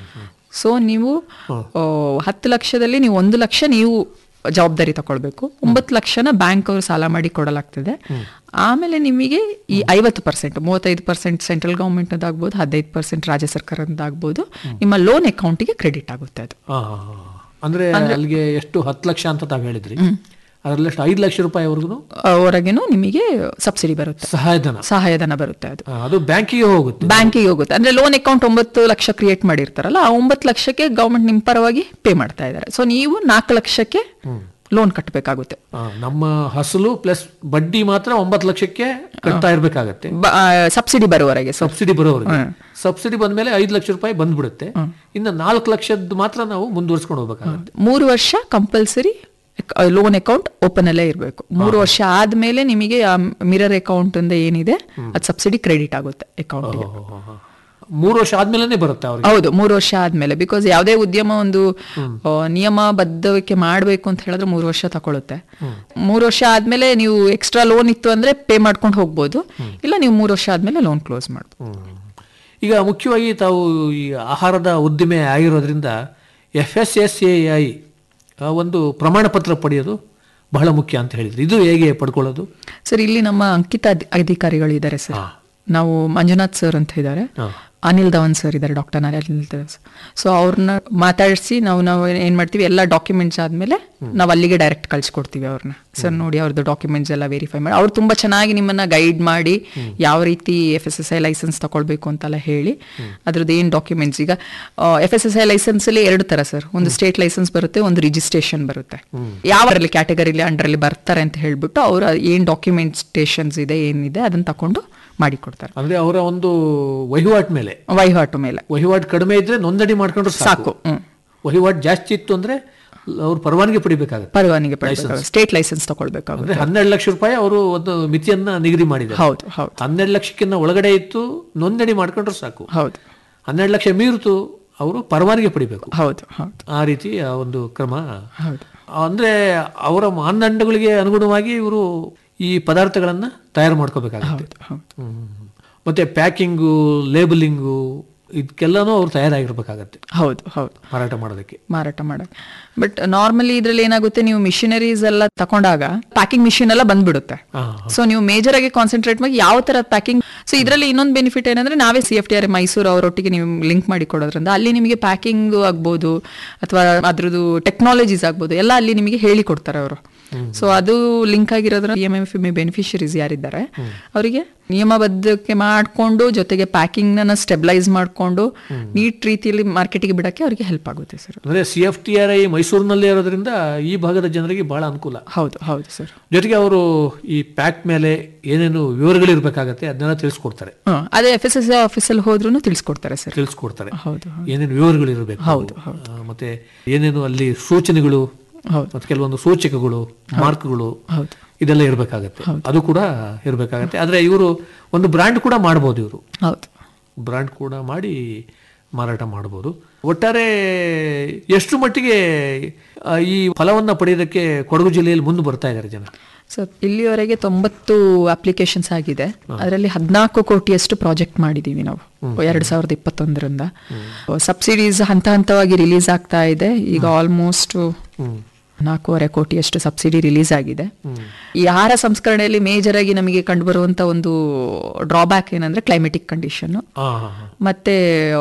ಸೊ ನೀವು ಆ, ಹತ್ತು ಲಕ್ಷದಲ್ಲಿ ನೀವು ಒಂದು ಲಕ್ಷ ನೀವು ಜವಾಬ್ದಾರಿ ತಗೊಳ್ಬೇಕು ಒಂಬತ್ತು ಲಕ್ಷನ ಬ್ಯಾಂಕ್ ಅವರು ಸಾಲ ಮಾಡಿ ಕೊಡಲಾಗ್ತದೆ ಆಮೇಲೆ ನಿಮಗೆ ಈ ಐವತ್ತು ಪರ್ಸೆಂಟ್ ಮೂವತ್ತೈದು ಪರ್ಸೆಂಟ್ ಸೆಂಟ್ರಲ್ ಗೌರ್ಮೆಂಟ್ ಆಗ್ಬೋದು ಹದಿನೈದು ಪರ್ಸೆಂಟ್ ರಾಜ್ಯ ಸರ್ಕಾರದ್ದಾಗ್ಬೋದು ನಿಮ್ಮ ಲೋನ್ ಅಕೌಂಟಿಗೆ ಕ್ರೆಡಿಟ್ ಆಗುತ್ತೆ ಅದು ಹಾ, ಹಾ, ಹಾ. ಅಂದ್ರೆ ಅಲ್ಲಿಗೆ ಎಷ್ಟು ಹತ್ತು ಲಕ್ಷ ಅಂತ ತಾವು ಹೇಳಿದ್ರಿ ಅದರಲ್ಲಿ ಎಷ್ಟು ಐದು ಲಕ್ಷ ರೂಪಾಯಿವರೆಗೂ ಹೊರಗೇನು ನಿಮಗೆ ಸಬ್ಸಿಡಿ ಬರುತ್ತೆ ಸಹಾಯಧನ ಸಹಾಯಧನ ಬರುತ್ತೆ ಅದು ಆ, ಅದು ಬ್ಯಾಂಕಿಗೆ ಹೋಗುತ್ತೆ ಬ್ಯಾಂಕಿಗೆ ಹೋಗುತ್ತೆ ಅಂದ್ರೆ ಲೋನ್ ಅಕೌಂಟ್ ಒಂಬತ್ತು ಲಕ್ಷ ಕ್ರಿಯೇಟ್ ಮಾಡಿರ್ತಾರಲ್ಲ ಆ ಒಂಬತ್ತು ಲಕ್ಷಕ್ಕೆ ಗೌರ್ಮೆಂಟ್ ನಿಮ್ಮ ಪರವಾಗಿ ಪೇ ಮಾಡ್ತಾ ಇದ್ದಾರೆ ಸೊ ನೀವು ನಾಲ್ಕು ಲಕ್ಷಕ್ಕೆ ಲೋನ್ ಕಟ್ಟಬೇಕಾಗುತ್ತೆ ಆ, ನಮ್ಮ ಹಸಲು ಪ್ಲಸ್ ಬಡ್ಡಿ ಮಾತ್ರ ಒಂಬತ್ತು ಲಕ್ಷಕ್ಕೆ ಕಟ್ತಾ ಇರ್ಬೇಕಾಗತ್ತೆ ಸಬ್ಸಿಡಿ ಬರುವವರೆಗೆ ಸೊ ಸಬ್ಸಿಡಿ ಬರೋವರೆಗೆ ಸಬ್ಸಿಡಿ ಬಂದ್ಮೇಲೆ ಐದು ಲಕ್ಷ ರೂಪಾಯಿ ಬಂದ್ಬಿಡುತ್ತೆ ಇನ್ನು ನಾಲ್ಕು ಲಕ್ಷದ ಮಾತ್ರ ನಾವು ಮುಂದುವರ್ಸ್ಕೊಂಡು ಹೋಗ್ಬೇಕಾಗತ್ತೆ ಮೂರು ವರ್ಷ ಕಂಪಲ್ಸರಿ ಲೋನ್ ಅಕೌಂಟ್ ಓಪನ್ ಅಲ್ಲೇ ಇರಬೇಕು ಮೂರು ವರ್ಷ ಆದ್ಮೇಲೆ ನಿಮಗೆ ಮಿರರ್ ಅಕೌಂಟ್ ಅಂತ ಏನಿದೆ ಅದು ಸಬ್ಸಿಡಿ ಕ್ರೆಡಿಟ್ ಆಗುತ್ತೆ ಅಕೌಂಟ್ಗೆ ಮೂರು ವರ್ಷ ಆದ್ಮೇಲೆ ಬರುತ್ತೆ ಅವ್ರಿಗೆ ಹೌದು ಮೂರು ವರ್ಷ ಆದ್ಮೇಲೆ ಬಿಕಾಸ್ ಯಾವುದೇ ಉದ್ಯಮ ಒಂದು ಆ, ನಿಯಮಬದ್ಧಕ್ಕೆ ಮಾಡಬೇಕು ಅಂತ ಹೇಳಿದ್ರೆ ಮೂರು ವರ್ಷ ತಗೊಳುತ್ತೆ ಮೂರು ವರ್ಷ ಆದ್ಮೇಲೆ ನೀವು ಎಕ್ಸ್ಟ್ರಾ ಲೋನ್ ಇತ್ತು ಅಂದ್ರೆ ಪೇ ಮಾಡ್ಕೊಂಡು ಹೋಗ್ಬೋದು ಇಲ್ಲ ನೀವು ಮೂರು ವರ್ಷ ಆದ್ಮೇಲೆ ಲೋನ್ ಕ್ಲೋಸ್ ಮಾಡ್ಬೋದು ಹ್ಮ್. ಈಗ ಮುಖ್ಯವಾಗಿ ತಾವು ಈ ಆಹಾರದ ಉದ್ದಿಮೆ ಆಗಿರೋದ್ರಿಂದ F S S A I ಒಂದು ಪ್ರಮಾಣ ಪತ್ರ ಪಡೆಯೋದು ಬಹಳ ಮುಖ್ಯ ಅಂತ ಹೇಳಿದ್ರಿ ಇದು ಹೇಗೆ ಪಡ್ಕೊಳ್ಳೋದು ಸರ್ ಇಲ್ಲಿ ನಮ್ಮ ಅಂಕಿತ ಅಧಿ- ಅಧಿಕಾರಿಗಳು ಇದ್ದಾರೆ ಸರ್ ನಾವು ಮಂಜುನಾಥ್ ಸರ್ ಅಂತ ಇದ್ದಾರೆ ಅನಿಲ್ ಧವನ್ ಸರ್ ಇದ್ದಾರೆ ಡಾಕ್ಟರ್ ಅನಿಲ್ ಧವನ್ ಸೊ ಅವ್ರನ್ನ ಮಾತಾಡಿಸಿ ನಾವು ನಾವು ಏನ್ ಮಾಡ್ತೀವಿ ಎಲ್ಲ ಡಾಕ್ಯುಮೆಂಟ್ಸ್ ಆದ್ಮೇಲೆ ನಾವು ಅಲ್ಲಿಗೆ ಡೈರೆಕ್ಟ್ ಕಳ್ಸಿಕೊಡ್ತೀವಿ ಅವ್ರನ್ನ ಸರ್ ನೋಡಿ ಅವ್ರದ್ದು ಡಾಕ್ಯುಮೆಂಟ್ಸ್ ಎಲ್ಲ ವೆರಿಫೈ ಮಾಡಿ ಅವ್ರು ತುಂಬಾ ಚೆನ್ನಾಗಿ ನಿಮ್ಮನ್ನ ಗೈಡ್ ಮಾಡಿ ಯಾವ ರೀತಿ F S S I licence ತಗೊಳ್ಬೇಕು ಅಂತೆಲ್ಲ ಹೇಳಿ ಅದ್ರದ್ದು ಏನ್ ಡಾಕ್ಯುಮೆಂಟ್ಸ್ ಈಗ F S S I licence ಅಲ್ಲಿ ಎರಡು ತರ ಸರ್ ಒಂದು ಸ್ಟೇಟ್ ಲೈಸೆನ್ಸ್ ಬರುತ್ತೆ ಒಂದು ರಿಜಿಸ್ಟ್ರೇಷನ್ ಬರುತ್ತೆ ಯಾವರಲ್ಲಿ ಕ್ಯಾಟಗರಿಲಿ ಅಂಡರಲ್ಲಿ ಬರ್ತಾರೆ ಅಂತ ಹೇಳ್ಬಿಟ್ಟು ಅವ್ರ ಏನ್ ಡಾಕ್ಯುಮೆಂಟೇಶನ್ಸ್ ಇದೆ ಏನಿದೆ ಅದನ್ನ ತಕೊಂಡು ಮಾಡಿಕೊಡ್ತಾರೆ ಅಂದ್ರೆ ಅವರ ಒಂದು ವಹಿವಾಟ್ ಮೇಲೆ ವಹಿವಾಟು ಮೇಲೆ ವಹಿವಾಟ್ ಕಡಿಮೆ ಇದ್ರೆ ನೋಂದಣಿ ಮಾಡ್ಕೊಂಡ್ರೆ ಸಾಕು ಸಾಕು ಹ್ಮ್ ವಹಿವಾಟ್ ಜಾಸ್ತಿ ಇತ್ತು ಅಂದ್ರೆ ಅವ್ರು ಪರವಾನಗಿ ಪಡಿಬೇಕಾಗುತ್ತೆ ಪರವಾನಗಿ ಪಡಿಬೇಕಾಗುತ್ತೆ ಸ್ಟೇಟ್ ಲೈಸೆನ್ಸ್ ತಗೊಳ್ಬೇಕಾಗುತ್ತೆ ಅಂದ್ರೆ ಹನ್ನೆರಡು ಲಕ್ಷ ರೂಪಾಯಿ ಅವರು ಒಂದು ಮಿತಿಯನ್ನ ನಿಗದಿ ಮಾಡಿದ್ದಾರೆ ಹೌದು ಹೌದು ಹನ್ನೆರಡು ಲಕ್ಷಕ್ಕಿಂತ ಒಳಗಡೆ ಇತ್ತು ನೋಂದಣಿ ಮಾಡ್ಕೊಂಡ್ರೆ ಸಾಕು ಹೌದು ಹನ್ನೆರಡು ಲಕ್ಷ ಮೀರಿತು ಅವರು ಪರವಾನಗಿ ಪಡಿಬೇಕು ಹೌದು ಹೌದು ಆ ರೀತಿ ಆ ಒಂದು ಕ್ರಮ ಹೌದು ಅಂದ್ರೆ ಅವರ ಮಾನದಂಡಗಳಿಗೆ ಅನುಗುಣವಾಗಿ ಇವರು ಈ ಪದಾರ್ಥಗಳನ್ನ ತಯಾರು ಮಾಡ್ಕೋಬೇಕಾಗುತ್ತೆ ಹೌದು ಹ್ಮ್. ಮತ್ತೆ ಪ್ಯಾಕಿಂಗು ಲೇಬಲಿಂಗು ಇದಕ್ಕೆಲ್ಲನೂ ಅವ್ರು ತಯಾರಾಗಿರ್ಬೇಕಾಗತ್ತೆ ಹೌದು ಹೌದು ಮಾರಾಟ ಮಾಡೋದಕ್ಕೆ ಮಾರಾಟ ಮಾಡಕ್ಕೆ ಬಟ್ ನಾರ್ಮಲಿ ಇದ್ರಲ್ಲಿ ಏನಾಗುತ್ತೆ ನೀವು ಮಿಷಿನರೀಸ್ ಎಲ್ಲ ತಕೊಂಡಾಗ ಪ್ಯಾಕಿಂಗ್ ಮಿಷಿನ್ ಎಲ್ಲ ಬಂದ್ಬಿಡುತ್ತೆ ಹಾ, ಸೊ ನೀವು ಮೇಜರ್ ಆಗಿ ಕಾನ್ಸಂಟ್ರೇಟ್ ಮಾಡಿ ಯಾವ ತರ ಪ್ಯಾಕಿಂಗ್ ಸೊ ಇದರಲ್ಲಿ ಇನ್ನೊಂದು ಬೆನಿಫಿಟ್ ಏನಂದ್ರೆ ನಾವೇ C F T R Mysuru ಅವರೊಟ್ಟಿಗೆ ನೀವು ಲಿಂಕ್ ಮಾಡಿ ಕೊಡೋದ್ರಿಂದ ಅಲ್ಲಿ ನಿಮಗೆ ಪ್ಯಾಕಿಂಗ್ ಆಗ್ಬೋದು ಅಥವಾ ಅದ್ರದ್ದು ಟೆಕ್ನಾಲಜೀಸ್ ಆಗ್ಬೋದು ಎಲ್ಲ ಅಲ್ಲಿ ನಿಮಗೆ ಹೇಳಿ ಕೊಡ್ತಾರೆ ಅವರು ಸೊ ಅದು ಲಿಂಕ್ ಆಗಿರೋದ್ರ E M F M beneficiaries ಯಾರಿದ್ದಾರೆ ಅವರಿಗೆ ನಿಯಮಬದ್ಧಕ್ಕೆ ಮಾಡಿಕೊಂಡು ಜೊತೆಗೆ ಪ್ಯಾಕಿಂಗ್ ನ ಸ್ಟೆಬಿಲೈಸ್ ಮಾಡಿಕೊಂಡು ನೀಟ್ ರೀತಿಯಲ್ಲಿ ಮಾರ್ಕೆಟಿಗೆ ಬಿಡಕ್ಕೆ ಅವರಿಗೆ ಹೆಲ್ಪ್ ಆಗುತ್ತೆ ಸರ್ ಅಂದ್ರೆ C F T R I ಮೈಸೂರಿನಲ್ಲೇ ಇರೋದ್ರಿಂದ ಈ ಭಾಗದ ಜನರಿಗೆ ಬಹಳ ಅನುಕೂಲ ಹೌದು ಹೌದು ಸರ್ ಜೊತೆಗೆ ಅವರು ಈ ಪ್ಯಾಕ್ ಮೇಲೆ ಏನೇನು ವಿವರಗಳಿರ್ಬೇಕಾಗತ್ತೆ ಅದನ್ನೆಲ್ಲ ತಿಳಿಸ್ಕೊಡ್ತಾರೆ ಹ್ಮ್. ಅದೇ ಎಫ್ ಎಸ್ ಎಸ್ ಆಫೀಸಲ್ಲಿ ಹೋದ್ರೂ ತಿಳಿಸ್ಕೊಡ್ತಾರೆ ಸರ್ ತಿಳಿಸ್ಕೊಡ್ತಾರೆ ಹೌದು ಏನೇನು ವಿವರಗಳಿರಬೇಕು ಹೌದು, ಆ, ಮತ್ತೆ ಏನೇನು ಅಲ್ಲಿ ಸೂಚನೆಗಳು ಹೌದು ಮತ್ತೆ ಕೆಲವೊಂದು ಸೂಚಕಗಳು ಮಾರ್ಕ್ಗಳು ಹೌದು ಇದೆಲ್ಲ ಇರಬೇಕಾಗತ್ತೆ ಅದು ಕೂಡ ಇರಬೇಕಾಗತ್ತೆ ಆದ್ರೆ ಇವರು ಒಂದು ಬ್ರ್ಯಾಂಡ್ ಕೂಡ ಮಾಡ್ಬೋದು ಇವರು ಹೌದು ಬ್ರ್ಯಾಂಡ್ ಕೂಡ ಮಾಡಿ ಮಾರಾಟ ಮಾಡ್ಬೋದು ಒಟ್ಟಾರೆ ಎಷ್ಟು ಮಟ್ಟಿಗೆ ಆ, ಈ ಫಲವನ್ನ ಪಡೆಯೋದಕ್ಕೆ ಕೊಡಗು ಜಿಲ್ಲೆಯಲ್ಲಿ ಮುಂದೆ ಬರ್ತಾ ಇದ್ದಾರೆ ಜನ ಸೊ ಇಲ್ಲಿವರೆಗೆ ತೊಂಬತ್ತು ಅಪ್ಲಿಕೇಶನ್ಸ್ ಆಗಿದೆ ಅದರಲ್ಲಿ ಹದಿನಾಲ್ಕು ಕೋಟಿಯಷ್ಟು ಪ್ರಾಜೆಕ್ಟ್ ಮಾಡಿದೀವಿ ನಾವು ಎರಡ್ ಸಾವಿರದ ಇಪ್ಪತ್ತೊಂದರಿಂದ ಸಬ್ಸಿಡೀಸ್ ಹಂತ ಹಂತವಾಗಿ ರಿಲೀಸ್ ಆಗ್ತಾ ಇದೆ ಈಗ ಆಲ್ಮೋಸ್ಟ್ ನಾಲ್ಕೂವರೆ ಕೋಟಿಯಷ್ಟು ಸಬ್ಸಿಡಿ ರಿಲೀಸ್ ಆಗಿದೆ ಈ ಆಹಾರ ಸಂಸ್ಕರಣೆಯಲ್ಲಿ ಮೇಜರ್ ಆಗಿ ನಮಗೆ ಕಂಡುಬರುವಂತ ಒಂದು ಡ್ರಾಬ್ಯಾಕ್ ಏನಂದ್ರೆ ಕ್ಲೈಮೆಟಿಕ್ ಕಂಡೀಷನ್ ಹಾ ಹಾ ಹಾ ಮತ್ತೆ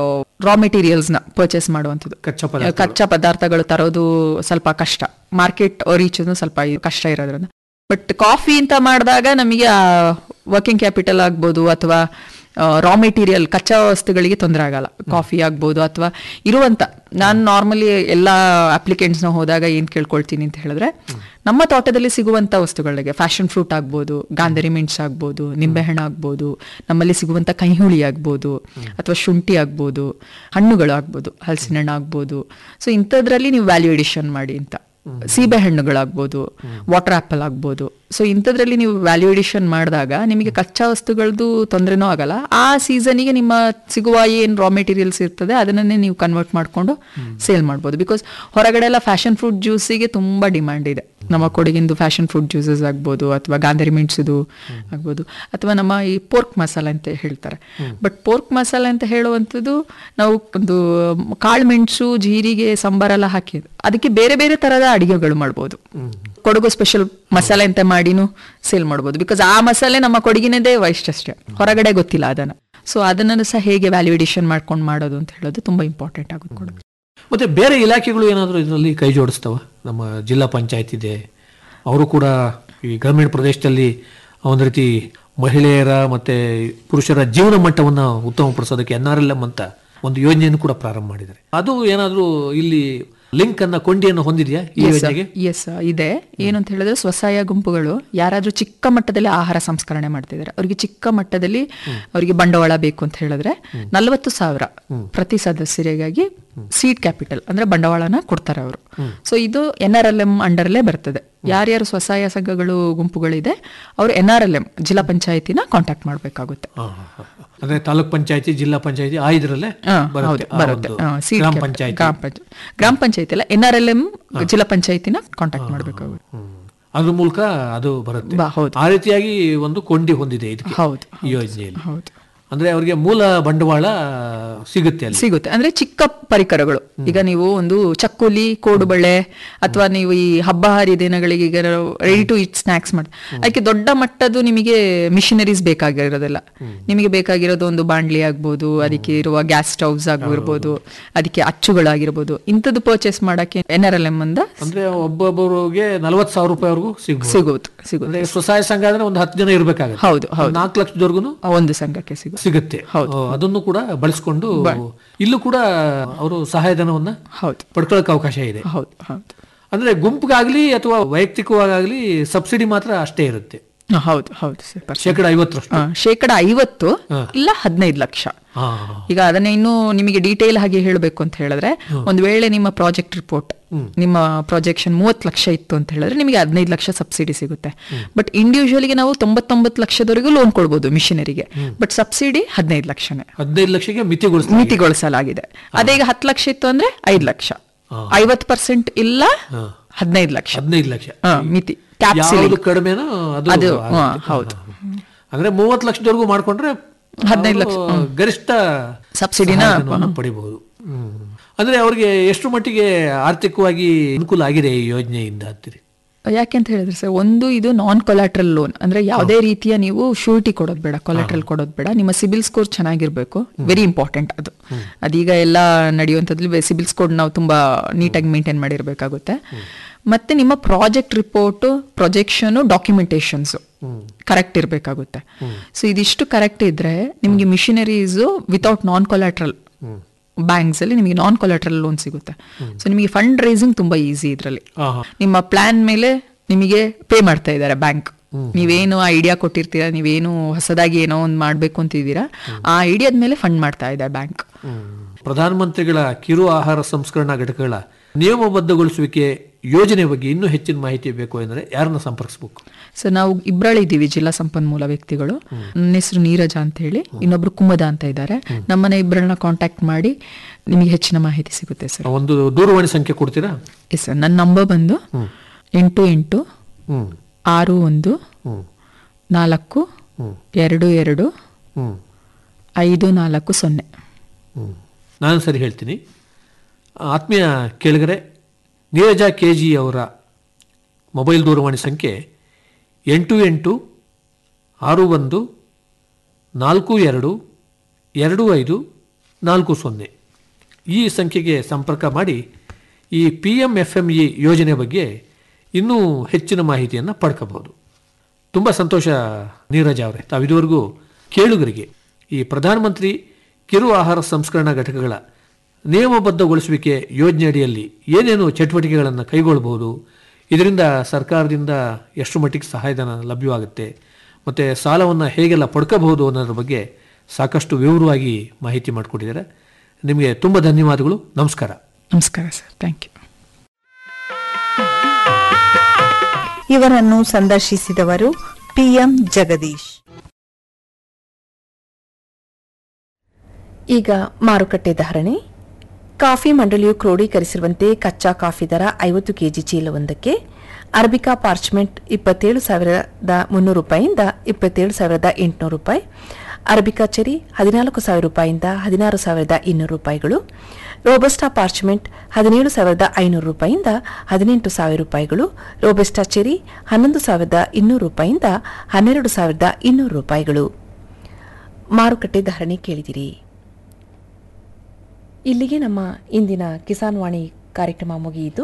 ರಾ ಮೆಟೀರಿಯಲ್ಸ್ ನ ಪರ್ಚೇಸ್ ಮಾಡುವಂಥದ್ದು ಕಚ್ಚಾ ಪದಾರ್ಥ ಕಚ್ಚಾ ಪದಾರ್ಥಗಳು ತರೋದು ಸ್ವಲ್ಪ ಕಷ್ಟ ಮಾರ್ಕೆಟ್ ರೀಚ್ ಸ್ವಲ್ಪ ಇ- ಕಷ್ಟ ಇರೋದ್ರಿಂದ ಬಟ್ ಕಾಫಿ ಅಂತ ಮಾಡಿದಾಗ ನಮಗೆ ವರ್ಕಿಂಗ್ ಕ್ಯಾಪಿಟಲ್ ಆಗ್ಬೋದು ಅಥವಾ ರಾ ಮೆಟೀರಿಯಲ್ ಕಚ್ಚಾ ವಸ್ತುಗಳಿಗೆ ತೊಂದರೆ ಆಗಲ್ಲ ಕಾಫಿ ಆಗ್ಬೋದು ಅಥವಾ ಇರುವಂತ ನಾನು ನಾರ್ಮಲಿ ಎಲ್ಲ ಅಪ್ಲಿಕೆಂಟ್ಸ್ನ ಹೋದಾಗ ಏನ್ ಕೇಳ್ಕೊಳ್ತೀನಿ ಅಂತ ಹೇಳಿದ್ರೆ ನಮ್ಮ ತೋಟದಲ್ಲಿ ಸಿಗುವಂತ ವಸ್ತುಗಳಿಗೆ ಫ್ಯಾಷನ್ ಫ್ರೂಟ್ ಆಗ್ಬೋದು ಗಾಂಧರಿ ಮೆಣಸು ಆಗ್ಬೋದು ನಿಂಬೆಹಣ್ಣು ಆಗ್ಬೋದು ನಮ್ಮಲ್ಲಿ ಸಿಗುವಂತ ಕೈಹುಳಿ ಆಗ್ಬೋದು ಅಥವಾ ಶುಂಠಿ ಆಗ್ಬೋದು ಹಣ್ಣುಗಳು ಆಗ್ಬೋದು ಹಲಸಿನ ಹಣ್ಣು ಆಗ್ಬೋದು ಸೊ ಇಂಥದ್ರಲ್ಲಿ ನೀವು ವ್ಯಾಲ್ಯೂ ಎಡಿಷನ್ ಮಾಡಿ ಅಂತ ಸೀಬೆ ಹಣ್ಣುಗಳಾಗ್ಬೋದು ವಾಟರ್ ಆಪಲ್ ಆಗ್ಬೋದು ಸೊ ಇಂಥದ್ರಲ್ಲಿ ನೀವು ವ್ಯಾಲ್ಯೂ ಎಡಿಷನ್ ಮಾಡಿದಾಗ ನಿಮಗೆ ಕಚ್ಚಾ ವಸ್ತುಗಳದ್ದು ತೊಂದರೆನೂ ಆಗಲ್ಲ ಆ ಸೀಸನಿಗೆ ನಿಮ್ಮ ಸಿಗುವ ಏನು ರಾ ಮೆಟೀರಿಯಲ್ಸ್ ಇರ್ತದೆ ಅದನ್ನೇ ನೀವು ಕನ್ವರ್ಟ್ ಮಾಡಿಕೊಂಡು ಸೇಲ್ ಮಾಡ್ಬೋದು ಬಿಕಾಸ್ ಹೊರಗಡೆ ಎಲ್ಲ ಫ್ಯಾಷನ್ ಫ್ರೂಟ್ ಜ್ಯೂಸಿಗೆ ತುಂಬಾ ಡಿಮ್ಯಾಂಡ್ ಇದೆ ನಮ್ಮ ಕೊಡಗಿಂದು ಫ್ಯಾಷನ್ ಫ್ರೂಟ್ ಜ್ಯೂಸಸ್ ಆಗ್ಬೋದು ಅಥವಾ ಗಾಂಧರಿ ಮೆಣಸುದು ಆಗ್ಬೋದು ಅಥವಾ ನಮ್ಮ ಈ ಪೋರ್ಕ್ ಮಸಾಲೆ ಅಂತ ಹೇಳ್ತಾರೆ ಬಟ್ ಪೋರ್ಕ್ ಮಸಾಲೆ ಅಂತ ಹೇಳುವಂಥದ್ದು ನಾವು ಒಂದು ಕಾಳು ಮೆಣಸು ಜೀರಿಗೆ ಸಾಂಬಾರೆಲ್ಲ ಹಾಕಿ ಅದಕ್ಕೆ ಬೇರೆ ಬೇರೆ ತರದ ಅಡಿಗೆಗಳು ಮಾಡ್ಬೋದು ಕೊಡಗು ಸ್ಪೆಷಲ್ ಮಸಾಲೆ ಅಂತ ಮಾಡಿನೂ ಸೇಲ್ ಮಾಡ್ಬೋದು ಬಿಕಾಸ್ ಆ ಮಸಾಲೆ ನಮ್ಮ ಕೊಡಗಿನದೇ ವೈಶಿಷ್ಟ್ಯ ಹೊರಗಡೆ ಗೊತ್ತಿಲ್ಲ ಅದನ್ನ ಸೊ ಅದನ್ನು ಸಹ ಹೇಗೆ ವ್ಯಾಲ್ಯೂಡೇಷನ್ ಮಾಡ್ಕೊಂಡು ಮಾಡೋದು ಅಂತ ಹೇಳೋದು ತುಂಬಾ ಇಂಪಾರ್ಟೆಂಟ್ ಆಗುತ್ತೆ ಕೊಡಗು ಮತ್ತೆ ಬೇರೆ ಇಲಾಖೆಗಳು ಏನಾದರೂ ಇದರಲ್ಲಿ ಕೈ ಜೋಡಿಸ್ತವ ನಮ್ಮ ಜಿಲ್ಲಾ ಪಂಚಾಯತ್ ಇದೆ ಅವರು ಕೂಡ ಈ ಗ್ರಾಮೀಣ ಪ್ರದೇಶದಲ್ಲಿ ಒಂದು ರೀತಿ ಮಹಿಳೆಯರ ಮತ್ತೆ ಪುರುಷರ ಜೀವನ ಮಟ್ಟವನ್ನ ಉತ್ತಮಪಡಿಸೋದಕ್ಕೆ ಎನ್ ಆರ್ ಎಲ್ ಎಂ ಅಂತ ಒಂದು ಯೋಜನೆಯನ್ನು ಕೂಡ ಪ್ರಾರಂಭ ಮಾಡಿದ್ದಾರೆ ಅದು ಏನಾದರೂ ಇಲ್ಲಿ ಲಿಂಕ್ ಅನ್ನ ಕೊಂಡಿಯನ್ನು ಹೊಂದಿದೆಯಾ ಈ ಯೋಜನೆಗೆ ಎಸ್ ಇದೆ ಏನು ಅಂತ ಹೇಳಿದ್ರೆ ಸ್ವಸಹಾಯ ಗುಂಪುಗಳು ಯಾರಾದ್ರೂ ಚಿಕ್ಕ ಮಟ್ಟದಲ್ಲಿ ಆಹಾರ ಸಂಸ್ಕರಣೆ ಮಾಡ್ತಿದ್ದಾರೆ ಅವರಿಗೆ ಚಿಕ್ಕ ಮಟ್ಟದಲ್ಲಿ ಅವರಿಗೆ ಬಂಡವಾಳ ಬೇಕು ಅಂತ ಹೇಳಿದ್ರೆ ನಲವತ್ತು ಸಾವಿರ ಪ್ರತಿ ಸದಸ್ಯರಿಗಾಗಿ ಸೀಡ್ ಕ್ಯಾಪಿಟಲ್ ಅಂದ್ರೆ ಬಂಡವಾಳನ ಕೊಡ್ತಾರೆ ಅವರು ಸೊ ಇದು ಎನ್ ಆರ್ ಎಲ್ ಎಂ ಅಂಡರ್ಲೇ ಬರ್ತದೆ ಯಾರ್ಯಾರು ಸ್ವಸಹಾಯ ಸಂಘಗಳು ಗುಂಪುಗಳಿದೆ ಅವರು ಎನ್ ಆರ್ ಎಲ್ ಎಂ ಜಿಲ್ಲಾ ಪಂಚಾಯತಿನ ಕಾಂಟ್ಯಾಕ್ಟ್ ಮಾಡಬೇಕಾಗುತ್ತೆ ಹಾ, ಹಾ, ಹಾ. ಅಂದ್ರೆ ತಾಲೂಕ್ ಪಂಚಾಯತಿ ಜಿಲ್ಲಾ ಪಂಚಾಯತಿ ಆ ಇದರಲ್ಲೇ ಹೌದು ಆ ಬರುತ್ತೆ ಒಂದು ಹಾ, seed ಗ್ರಾಮ capital. ಪಂಚಾಯತಿ ಗ್ರಾಮ ಪಂಚಾಯತ್ ಗ್ರಾಮ ಪಂಚಾಯತಿ ಅಲ್ಲ ಎನ್ ಆರ್ ಎಲ್ ಎಂ ಜಿಲ್ಲಾ ಪಂಚಾಯತಿನ ಕಾಂಟ್ಯಾಕ್ಟ್ ಮಾಡಬೇಕಾಗುತ್ತೆ ಹ್ಮ್. ಅದ್ರ ಮೂಲಕ ಅದು ಬರುತ್ತೆ ಬಾ, ಹೌದು. ಆ ರೀತಿಯಾಗಿ ಒಂದು ಕೊಂಡಿ ಹೊಂದಿದೆ ಇದಕ್ಕೆ ಹೌದು ಈ ಯೋಜನೆಯಲ್ಲಿ ಹೌದು ಅಂದ್ರೆ ಅವರಿಗೆ ಮೂಲ ಬಂಡವಾಳ ಸಿಗುತ್ತೆ ಅಲ್ಲಿ ಸಿಗುತ್ತೆ ಅಂದ್ರೆ ಚಿಕ್ಕ ಪರಿಕರಗಳು ಈಗ ನೀವು ಒಂದು ಚಕ್ಕುಲಿ ಕೋಡುಬಳೆ ಅಥವಾ ನೀವು ಈ ಹಬ್ಬ ಹರಿದಿನಗಳಿಗೆ ಈಗ ರೆಡಿ ಟು ಇಟ್ ಸ್ನಾಕ್ಸ್ ಮಾಡಿ ಅದಕ್ಕೆ ದೊಡ್ಡ ಮಟ್ಟದ್ದು ನಿಮಗೆ ಮಿಷನರೀಸ್ ಬೇಕಾಗಿರೋದಿಲ್ಲ ನಿಮಗೆ ಬೇಕಾಗಿರೋದು ಒಂದು ಬಾಂಡ್ಲಿ ಆಗ್ಬೋದು ಅದಕ್ಕೆ ಇರುವ ಗ್ಯಾಸ್ ಸ್ಟವ್ಸ್ ಆಗಿರ್ಬೋದು ಅದಕ್ಕೆ ಅಚ್ಚುಗಳಾಗಿರ್ಬೋದು ಇಂಥದ್ದು ಪರ್ಚೇಸ್ ಮಾಡಕ್ಕೆ ಎನ್ ಆರ್ ಎಲ್ ಎಂ ಅಂದ ಅಂದ್ರೆ ಒಬ್ಬೊಬ್ಬರಿಗೆ ನಲವತ್ತು ಸಾವಿರ ರೂಪಾಯಿವರೆಗೂ ಸಿಗ್ಬೋದು ಸಿಗುತ್ತೆ ಸಿಗುತ್ತೆ ಅಂದ್ರೆ ಸ್ವಸಹಾಯ ಸಂಘ ಅಂದ್ರೆ ಒಂದು ಹತ್ತು ಜನ ಇರ್ಬೇಕಾಗುತ್ತೆ ಹೌದು ಹೌದು ನಾಲ್ಕು ಲಕ್ಷದವರೆಗೂ ಒಂದು ಸಂಘಕ್ಕೆ ಸಿಗುತ್ತೆ ಸಿಗುತ್ತೆ ಆ, ಅದನ್ನು ಕೂಡ ಬಳಸ್ಕೊಂಡು ಇಲ್ಲೂ ಕೂಡ ಅವರು ಸಹಾಯಧನವನ್ನ ಹೌದು ಪಡ್ಕೊಳ್ಳೋಕೆ ಅವಕಾಶ ಇದೆ ಹೌದು ಹೌದು ಅಂದ್ರೆ ಗುಂಪಿಗಾಗ್ಲಿ ಅಥವಾ ವೈಯಕ್ತಿಕವಾಗಲಿ ಸಬ್ಸಿಡಿ ಮಾತ್ರ ಅಷ್ಟೇ ಇರುತ್ತೆ ಹ, ಹೌದು ಹೌದು ಸರ್ ಶೇಕಡ ಐವತ್ತರಷ್ಟು ಆ, ಶೇಕಡ ಐವತ್ತು ಇಲ್ಲ ಹದಿನೈದು ಲಕ್ಷ ಹಾ ಈಗ ಅದನ್ನ ಇನ್ನೂ ನಿಮಗೆ ಡೀಟೇಲ್ ಆಗಿ ಹೇಳಬೇಕು ಅಂತ ಹೇಳಿದ್ರೆ ಒಂದು ವೇಳೆ ನಿಮ್ಮ ಪ್ರಾಜೆಕ್ಟ್ ರಿಪೋರ್ಟ್ ನಿಮ್ಮ ಪ್ರಾಜೆಕ್ಷನ್ ಮೂವತ್ತು ಲಕ್ಷ ಇತ್ತು ಅಂತ ಹೇಳಿದ್ರೆ ನಿಮಗೆ ಹದಿನೈದು ಲಕ್ಷ ಸಬ್ಸಿಡಿ ಸಿಗುತ್ತೆ ಬಟ್ ಇಂಡಿವಿಜುವಲ್ಗೆ ನಾವು ತೊಂಬತ್ತೊಂಬತ್ತು ಲಕ್ಷದವರೆಗೂ ಲೋನ್ ಕೊಡ್ಬೋದು ಮಿಷನರಿಗೆ ಬಟ್ ಸಬ್ಸಿಡಿ ಹದಿನೈದು ಲಕ್ಷನೇ ಹದಿನೈದು ಲಕ್ಷಕ್ಕೆ ಮಿತಿಗೊಳಿಸ್ತಾರೆ ಮಿತಿಗೊಳಿಸಲಾಗಿದೆ ಅದೇ ಈಗ ಹತ್ತು ಲಕ್ಷ ಇತ್ತು ಅಂದ್ರೆ ಐದು ಲಕ್ಷ ಐವತ್ತು ಪರ್ಸೆಂಟ್ ಇಲ್ಲ ಹದಿನೈದು ಲಕ್ಷ ಹದಿನೈದು ಲಕ್ಷ ಆ, ಮಿತಿ ಕ್ಯಾಪ್ ಯಾವುದು ಕಡಿಮೆನೋ ಅದು ಅದು, ಆಗುತ್ತೆ. ಹಾ, ಹೌದು. ಅಂದ್ರೆ ಮೂವತ್ತು ಲಕ್ಷದವರೆಗೂ ಮಾಡ್ಕೊಂಡ್ರೆ ಹದಿನೈದು ಅವರು ಲಕ್ಷ, ಗರಿಷ್ಠ ಸಬ್ಸಿಡಿನ ಸಹಾಯಧನವನ್ನು ಪಡಿಬಹುದು ಹ್ಮ್. ಅಂದ್ರೆ ಅವರಿಗೆ ಎಷ್ಟು ಮಟ್ಟಿಗೆ ಆರ್ಥಿಕವಾಗಿ ಅನುಕೂಲ ಆಗಿದೆ ಈ ಯೋಜನೆಯಿಂದ ಅಂತೀರಿ ಯಾಕೆ ಅಂತ ಹೇಳಿದ್ರೆ ಸರ್ ಒಂದು ಇದು ನಾನ್ ಕೊಲಾಟ್ರಲ್ ಲೋನ್ ಅಂದ್ರೆ ಯಾವುದೇ ರೀತಿಯ ನೀವು ಶೂರಿಟಿ ಕೊಡೋದು ಬೇಡ ಕೊಲಾಟ್ರಲ್ ಕೊಡೋದು ಬೇಡ ನಿಮ್ಮ ಸಿಬಿಲ್ ಸ್ಕೋರ್ ಚೆನ್ನಾಗಿರ್ಬೇಕು ವೆರಿ ಇಂಪಾರ್ಟೆಂಟ್ ಅದು ಅದೀಗ ಎಲ್ಲ ನಡೆಯುವಂಥದ್ದು ಸಿಬಿಲ್ ಸ್ಕೋರ್ ನಾವು ತುಂಬಾ ನೀಟಾಗಿ ಮೇಂಟೈನ್ ಮಾಡಿರ್ಬೇಕಾಗುತ್ತೆ ಮತ್ತೆ ನಿಮ್ಮ project report projection documentations correct ಇರಬೇಕಾಗುತ್ತೆ ಸೊ ಇದಿಷ್ಟು ಕರೆಕ್ಟ್ ಇದ್ರೆ ನಿಮಗೆ machineries without non collateral banks ಅಲ್ಲಿ ನಿಮಗೆ ನಾನ್ ಕೊಲಾಟ್ರಲ್ ಲೋನ್ ಸಿಗುತ್ತೆ ಸೊ ನಿಮಗೆ ಫಂಡ್ ರೈಸಿಂಗ್ ತುಂಬಾ ಈಸಿ ಇದರಲ್ಲಿ ಆಹಾ. ನಿಮ್ಮ ಪ್ಲಾನ್ ಮೇಲೆ ನಿಮಗೆ ಪೇ ಮಾಡ್ತಾ ಇದ್ದಾರೆ ಬ್ಯಾಂಕ್ ನೀವೇನು ಐಡಿಯಾ ಕೊಟ್ಟಿರ್ತೀರಾ ನೀವೇನು ಹೊಸದಾಗಿ ಏನೋ ಒಂದು ಮಾಡಬೇಕು ಅಂತಿದ್ದೀರಾ ಆ ಐಡಿಯಾದ ಮೇಲೆ ಫಂಡ್ ಮಾಡ್ತಾ ಇದೆ ಬ್ಯಾಂಕ್ ಪ್ರಧಾನಮಂತ್ರಿಗಳ ಕಿರು ಆಹಾರ ಸಂಸ್ಕರಣಾ ಘಟಕಗಳ ನಿಯಮಬದ್ಧಗೊಳಿಸುವಿಕೆ ಯೋಜನೆ ಬಗ್ಗೆ ಇನ್ನೂ ಹೆಚ್ಚಿನ ಮಾಹಿತಿ ಬೇಕು ಎಂದರೆ ಯಾರನ್ನ ಸಂಪರ್ಕಿಸಬೇಕು ಸೊ ನಾವು ಇಬ್ಬರಳಿದ್ದೀವಿ ಜಿಲ್ಲಾ ಸಂಪನ್ಮೂಲ ವ್ಯಕ್ತಿಗಳು ನನ್ನ ಹೆಸರು ನೀರಜ ಅಂತ ಹೇಳಿ ಇನ್ನೊಬ್ರು ಕುಮದ ಅಂತ ಇದ್ದಾರೆ ನಮ್ಮನೆ ಇಬ್ಬರನ್ನ ಕಾಂಟ್ಯಾಕ್ಟ್ ಮಾಡಿ ನಿಮಗೆ ಹೆಚ್ಚಿನ ಮಾಹಿತಿ ಸಿಗುತ್ತೆ ಸರ್ ಒಂದು ದೂರವಾಣಿ ಸಂಖ್ಯೆ ಕೊಡ್ತೀರಾ ಎಸ್ ಸರ್ ನನ್ನ ನಂಬರ್ ಬಂದು ಎಂಟು ಎಂಟು ಹ್ಮ್ ಆರು ಒಂದು ಹ್ಮ್ ನಾಲ್ಕು ಎರಡು ಎರಡು ಹ್ಮ್ ಐದು ನಾಲ್ಕು ಸೊನ್ನೆ ಹ್ಮ್. ನಾನು ಸರಿ ಹೇಳ್ತೀನಿ ಆತ್ಮೀಯ ಕೇಳಿಗರೆ ನೀರಜ ಕೆ ಜಿ ಅವರ ಮೊಬೈಲ್ ದೂರವಾಣಿ ಸಂಖ್ಯೆ ಎಂಟು ಎಂಟು ಆರು ಒಂದು ನಾಲ್ಕು ಎರಡು ಎರಡು ಐದು ನಾಲ್ಕು ಸೊನ್ನೆ ಈ ಸಂಖ್ಯೆಗೆ ಸಂಪರ್ಕ ಮಾಡಿ ಈ P M F M E ಯೋಜನೆ ಬಗ್ಗೆ ಇನ್ನೂ ಹೆಚ್ಚಿನ ಮಾಹಿತಿಯನ್ನು ಪಡ್ಕೋಬಹುದು ತುಂಬ ಸಂತೋಷ ನೀರಜ್ ಅವರೇ ತಾವು ಇದುವರೆಗೂ ಕೇಳುಗರಿಗೆ ಈ ಪ್ರಧಾನಮಂತ್ರಿ ಕಿರು ಆಹಾರ ಸಂಸ್ಕರಣಾ ಘಟಕಗಳ ನಿಯಮಬದ್ಧಗೊಳಿಸುವಿಕೆ ಯೋಜನೆ ಅಡಿಯಲ್ಲಿ ಏನೇನು ಚಟುವಟಿಕೆಗಳನ್ನು ಕೈಗೊಳ್ಳಬಹುದು ಇದರಿಂದ ಸರ್ಕಾರದಿಂದ ಎಷ್ಟು ಮಟ್ಟಿಗೆ ಸಹಾಯಧನ ಲಭ್ಯವಾಗುತ್ತೆ ಮತ್ತು ಸಾಲವನ್ನು ಹೇಗೆಲ್ಲ ಪಡ್ಕೋಬಹುದು ಅನ್ನೋದ್ರ ಬಗ್ಗೆ ಸಾಕಷ್ಟು ವಿವರವಾಗಿ ಮಾಹಿತಿ ಮಾಡಿಕೊಟ್ಟಿದ್ದಾರೆ ನಿಮಗೆ ತುಂಬ ಧನ್ಯವಾದಗಳು ನಮಸ್ಕಾರ ನಮಸ್ಕಾರ ಸರ್ ಥ್ಯಾಂಕ್ ಯು ಇವರನ್ನು ಸಂದರ್ಶಿಸಿದವರು ಪಿಎಂ ಜಗದೀಶ್ ಈಗ ಮಾರುಕಟ್ಟೆ ಧಾರಣೆ ಕಾಫಿ ಮಂಡಳಿಯು ಕ್ರೋಢೀಕರಿಸಿರುವಂತೆ ಕಚ್ಚಾ ಕಾಫಿ ದರ ಐವತ್ತು ಕೆಜಿ ಚೀಲವೊಂದಕ್ಕೆ ಅರಬಿಕಾ ಪಾರ್ಚ್ಮೆಂಟ್ ಇಪ್ಪತ್ತೇಳು ಸಾವಿರದ ಮುನ್ನೂರು ರೂಪಾಯಿಯಿಂದ ಇಪ್ಪತ್ತೇಳು ಸಾವಿರದ ಎಂಟುನೂರು ರೂಪಾಯಿ ಅರಬಿಕಾ ಚೆರಿ ಹದಿನಾಲ್ಕು ಸಾವಿರ ರೂಪಾಯಿಯಿಂದ ಹದಿನಾರು ಸಾವಿರದ ಇನ್ನೂರು ರೂಪಾಯಿಗಳು ರೋಬಸ್ಟಾ ಪಾರ್ಚ್ಮೆಂಟ್ ಹದಿನೇಳು ಸಾವಿರದ ಐನೂರು ರೂಪಾಯಿಯಿಂದ ಹದಿನೆಂಟು ಸಾವಿರ ರೂಪಾಯಿಗಳು ರೋಬಸ್ಟಾ ಚೆರಿ ಹನ್ನೊಂದು ಸಾವಿರದ ಇನ್ನೂರು ರೂಪಾಯಿಯಿಂದ ಹನ್ನೆರಡು ಸಾವಿರದ ಇನ್ನೂರು ರೂಪಾಯಿಗಳು ಮಾರುಕಟ್ಟೆ ಧಾರಣೆ ಕೇಳಿದಿರಿ ಇಲ್ಲಿಗೆ ನಮ್ಮ ಇಂದಿನ ಕಿಸಾನ್ ವಾಣಿ ಕಾರ್ಯಕ್ರಮ ಮುಗಿಯಿತು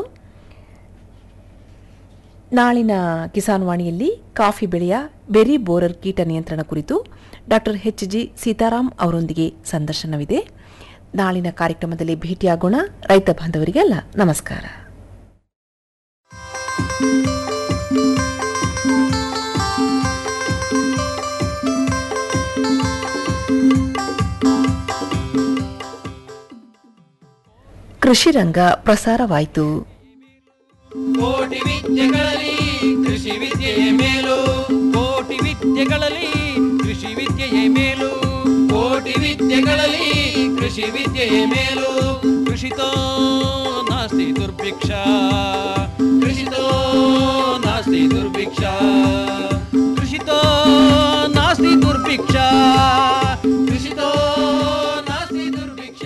ನಾಳಿನ ಕಿಸಾನ್ ವಾಣಿಯಲ್ಲಿ ಕಾಫಿ ಬೆಳೆಯ ಬೆರಿ ಬೋರರ್ ಕೀಟ ನಿಯಂತ್ರಣ ಕುರಿತು ಡಾಕ್ಟರ್ ಎಚ್ ಜಿ ಸೀತಾರಾಮ್ ಅವರೊಂದಿಗೆ ಸಂದರ್ಶನವಿದೆ ನಾಳಿನ ಕಾರ್ಯಕ್ರಮದಲ್ಲಿ ಭೇಟಿಯಾಗೋಣ ರೈತ ಬಾಂಧವರಿಗೆಲ್ಲ ನಮಸ್ಕಾರ ಕೃಷಿ ರಂಗ ಪ್ರಸಾರವಾಯಿತು ಕೋಟಿ ವಿದ್ಯೆಗಳಲ್ಲಿ ಕೃಷಿ ವಿದ್ಯೆಯೇ ಮೇಲು ಕೋಟಿ ವಿದ್ಯೆಗಳಲ್ಲಿ ಕೃಷಿ ವಿದ್ಯೆಯೇ ಮೇಲು ಕೋಟಿ ವಿದ್ಯೆಗಳಲ್ಲಿ ಕೃಷಿ ವಿದ್ಯೆಯೇ ಮೇಲು ಕೃಷಿತೋ ನಾಸ್ತಿ ದುರ್ಭಿಕ್ಷ ಕೃಷಿತೋ ನಾಸ್ತಿ ದುರ್ಭಿಕ್ಷ ಕೃಷಿತೋ ನಾಸ್ತಿ ದುರ್ಭಿಕ್ಷ ಕೃಷಿತೋ ನಾಸ್ತಿ ದುರ್ಭಿಕ್ಷ